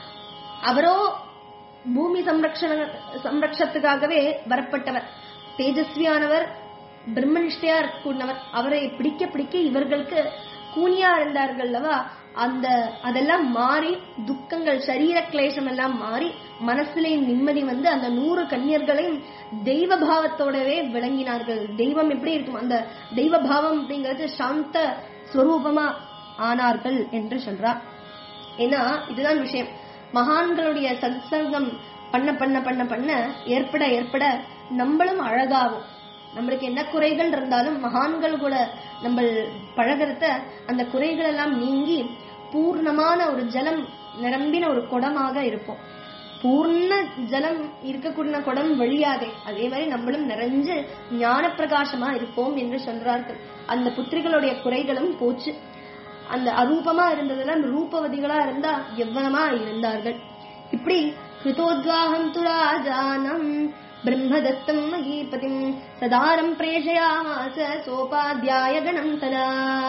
அவரோ பூமி சம்ரக்ஷண சம்ரக்ஷத்துக்காகவே வரப்பட்டவர் தேஜஸ்வியானவர் பிரம்மனிஷ்டையா இருக்கக்கூடியவர் அவரை பிடிக்க பிடிக்க இவர்களுக்கு கூனியா இருந்தார்கள் அல்லவா அந்த அதெல்லாம் மாறி துக்கங்கள் சரீர கிளேசம் எல்லாம் மாறி மனசுலே நிம்மதி வந்து அந்த நூறு கன்னியர்களையும் தெய்வ பாவத்தோடவே விளங்கினார்கள் தெய்வம் எப்படி இருக்கும் அந்த தெய்வ பாவம் அப்படிங்கிறது சாந்த ஸ்வரூபமா ஆனார்கள் என்று சொல்றார் ஏன்னா இதுதான் விஷயம் மகான்களுடைய சத்சங்கம் பண்ண பண்ண பண்ண பண்ண ஏற்பட ஏற்பட நம்மளும் அழகாகும் நம்மளுக்கு என்ன குறைகள் இருந்தாலும் மகான்கள் கூட நம்ம பழகிறத அந்த குறைகள் எல்லாம் நீங்கி பூர்ணமான ஒரு ஜலம் நிரம்பின ஒரு குடமாக இருப்போம் பூர்ண ஜலம் இருக்கக்கூடிய குடம் வழியாதே அதே மாதிரி நம்மளும் நிறைஞ்சு ஞான பிரகாசமா இருப்போம் என்று சொல்றார்கள் அந்த புத்திரிகளுடைய குறைகளும் போச்சு அந்த அரூபமா இருந்ததெல்லாம் ரூபவதிகளா இருந்தா எவ்வளமா இருந்தார்கள் இப்படி கிருதோத்வாகம் துராஜானம் பிரம்மதத்தம் மகீபதிம் சதாரம் பிரேஷயாமாச சோபாத்தியாய கணம் ததா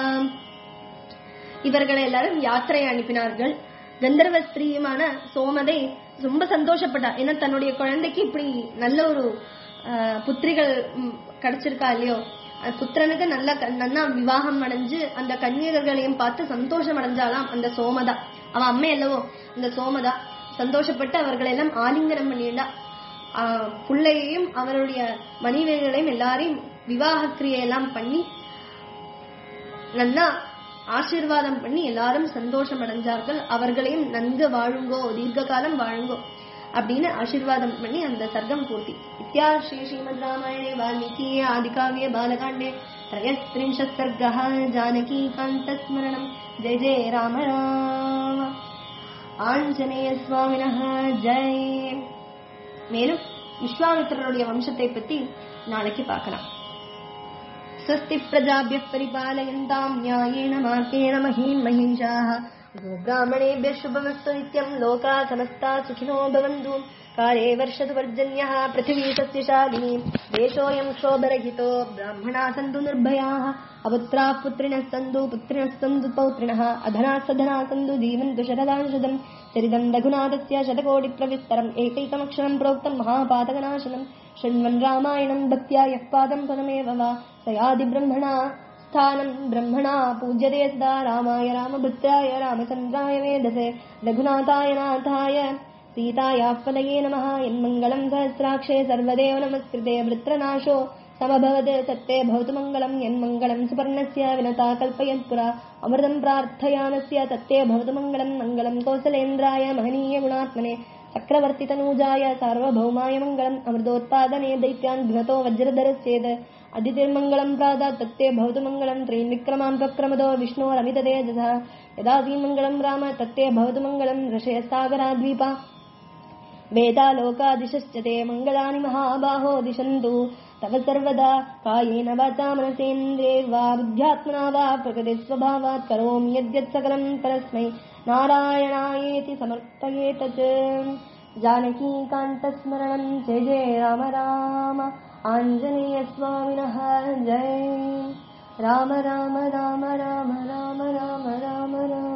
இவர்களை எல்லாரும் யாத்திரை அனுப்பினார்கள் கந்தர்வ ஸ்திரீயுமான சோமதை ரொம்ப சந்தோஷப்பட்டா ஏன்னா தன்னுடைய குழந்தைக்கு இப்படி நல்ல ஒரு ஆஹ், புத்திரிகள் ம், கிடைச்சிருக்கா இல்லையோ அந்த புத்திரனுக்கு நல்ல க- நன்னா விவாகம் அடைஞ்சு அந்த கன்னியர்களையும் பார்த்து சந்தோஷம் அடைஞ்சாலாம் அந்த சோமதா அவன் அம்மை அல்லவோ அந்த சோமதா சந்தோஷப்பட்டு அவர்களை எல்லாம் ஆலிங்கனம் பண்ணிண்டா ஆஹ், புள்ளையையும் அவருடைய மனைவிகளையும் எல்லாரையும் விவாக கிரியையெல்லாம் பண்ணி நல்லா ஆசீர்வாதம் பண்ணி எல்லாரும் சந்தோஷம் அடைஞ்சார்கள் அவர்களையும் நன்கு வாழுங்கோ தீர்க்க காலம் வாழுங்கோ அப்படின்னு ஆசீர்வாதம் பண்ணி அந்த சர்க்கம் பூர்த்தி இத்தியா ஸ்ரீ ஸ்ரீமத் ராமாயணே வால்மீகி ஆதிகாவிய பாலகாண்டே त्रयस्त्रिंशत् सर्गः जानकीकान्तस्मरणम् जय जय राम राम ஆஞ்சநேயசுவாமினஹ ஜெய் மேலும் விஸ்வாமித்திரருடைய வம்சத்தை பத்தி நாளைக்கு பார்க்கலாம் स्वस्ति प्रजाभ्यः परिपालयन्ताम् न्यायेन मार्गेण महीम् महिषाः गोब्राह्मणेभ्यः शुभमस्तु नित्यम् लोकाः समस्ता सुखिनो भवन्तु काले वर्षतु पर्जन्यः पृथिवी सस्यशालिनी देशोऽयम् क्षोभरहितो ब्राह्मणाः सन्तु निर्भयाः अपुत्राः पुत्रिणः सन्तु पुत्रिणः सन्तु पौत्रिणः अधनाः सधनाः सन्तु जीवन्तु शरदांशदम् चरितम् रघुनाथस्य शतकोटिप्रविस्तरम् एकैकमक्षरम् प्रोक्तम् महापातकनाशनम् शृण्वन् रामायणम् भक्त्या यः पादम् पदमेव वा स यादि ब्रह्मणा स्थानम् ब्रह्मणा पूज्यते सदा रामाय रामभृत्याय रामचन्द्राय वेदसे रघुनाथाय नाथाय सीतायाः पदये नमः यन्मङ्गलम् सहस्राक्षे सर्वदेव नमस्कृते वृत्रनाशो समभवत् तत्ते भवतु मङ्गलम् यन्मङ्गलम् सुपर्णस्य विनता कल्पयत्पुरा अमृतम् प्रार्थयानस्य तत्ते भवतु मङ्गलम् मङ्गलम् कौसलेन्द्राय महनीयगुणात्मने चक्रवर्तितनूजाय सार्वभौमाय मङ्गलम् अमृतोत्पादने दैत्यान् घ्नतो वज्रधरश्चेत् अदितिर्मङ्गलम् प्रादात् तत्ते भवतु मङ्गलम् त्रीन्विक्रमान् प्रक्रमदो विष्णोरमिततेजसः यदा श्रीमङ्गलम् राम तत्ते भवतु मङ्गलम् ऋषयसागराद्वीपा वेदालोकादिशश्च ते मङ्गलानि महाबाहो दिशन्तु तव सर्वदा कायेन वाचा मनसेन्द्रियैर्वा बुद्ध्यात्मना वा प्रकृतिस्वभावात् करोमि यद्यत् सकलम् परस्मै नारायणायेति समर्पयेत च जानकीकान्तस्मरणम् जय जय राम राम आञ्जनेयस्वामिनः जय राम राम राम राम राम राम राम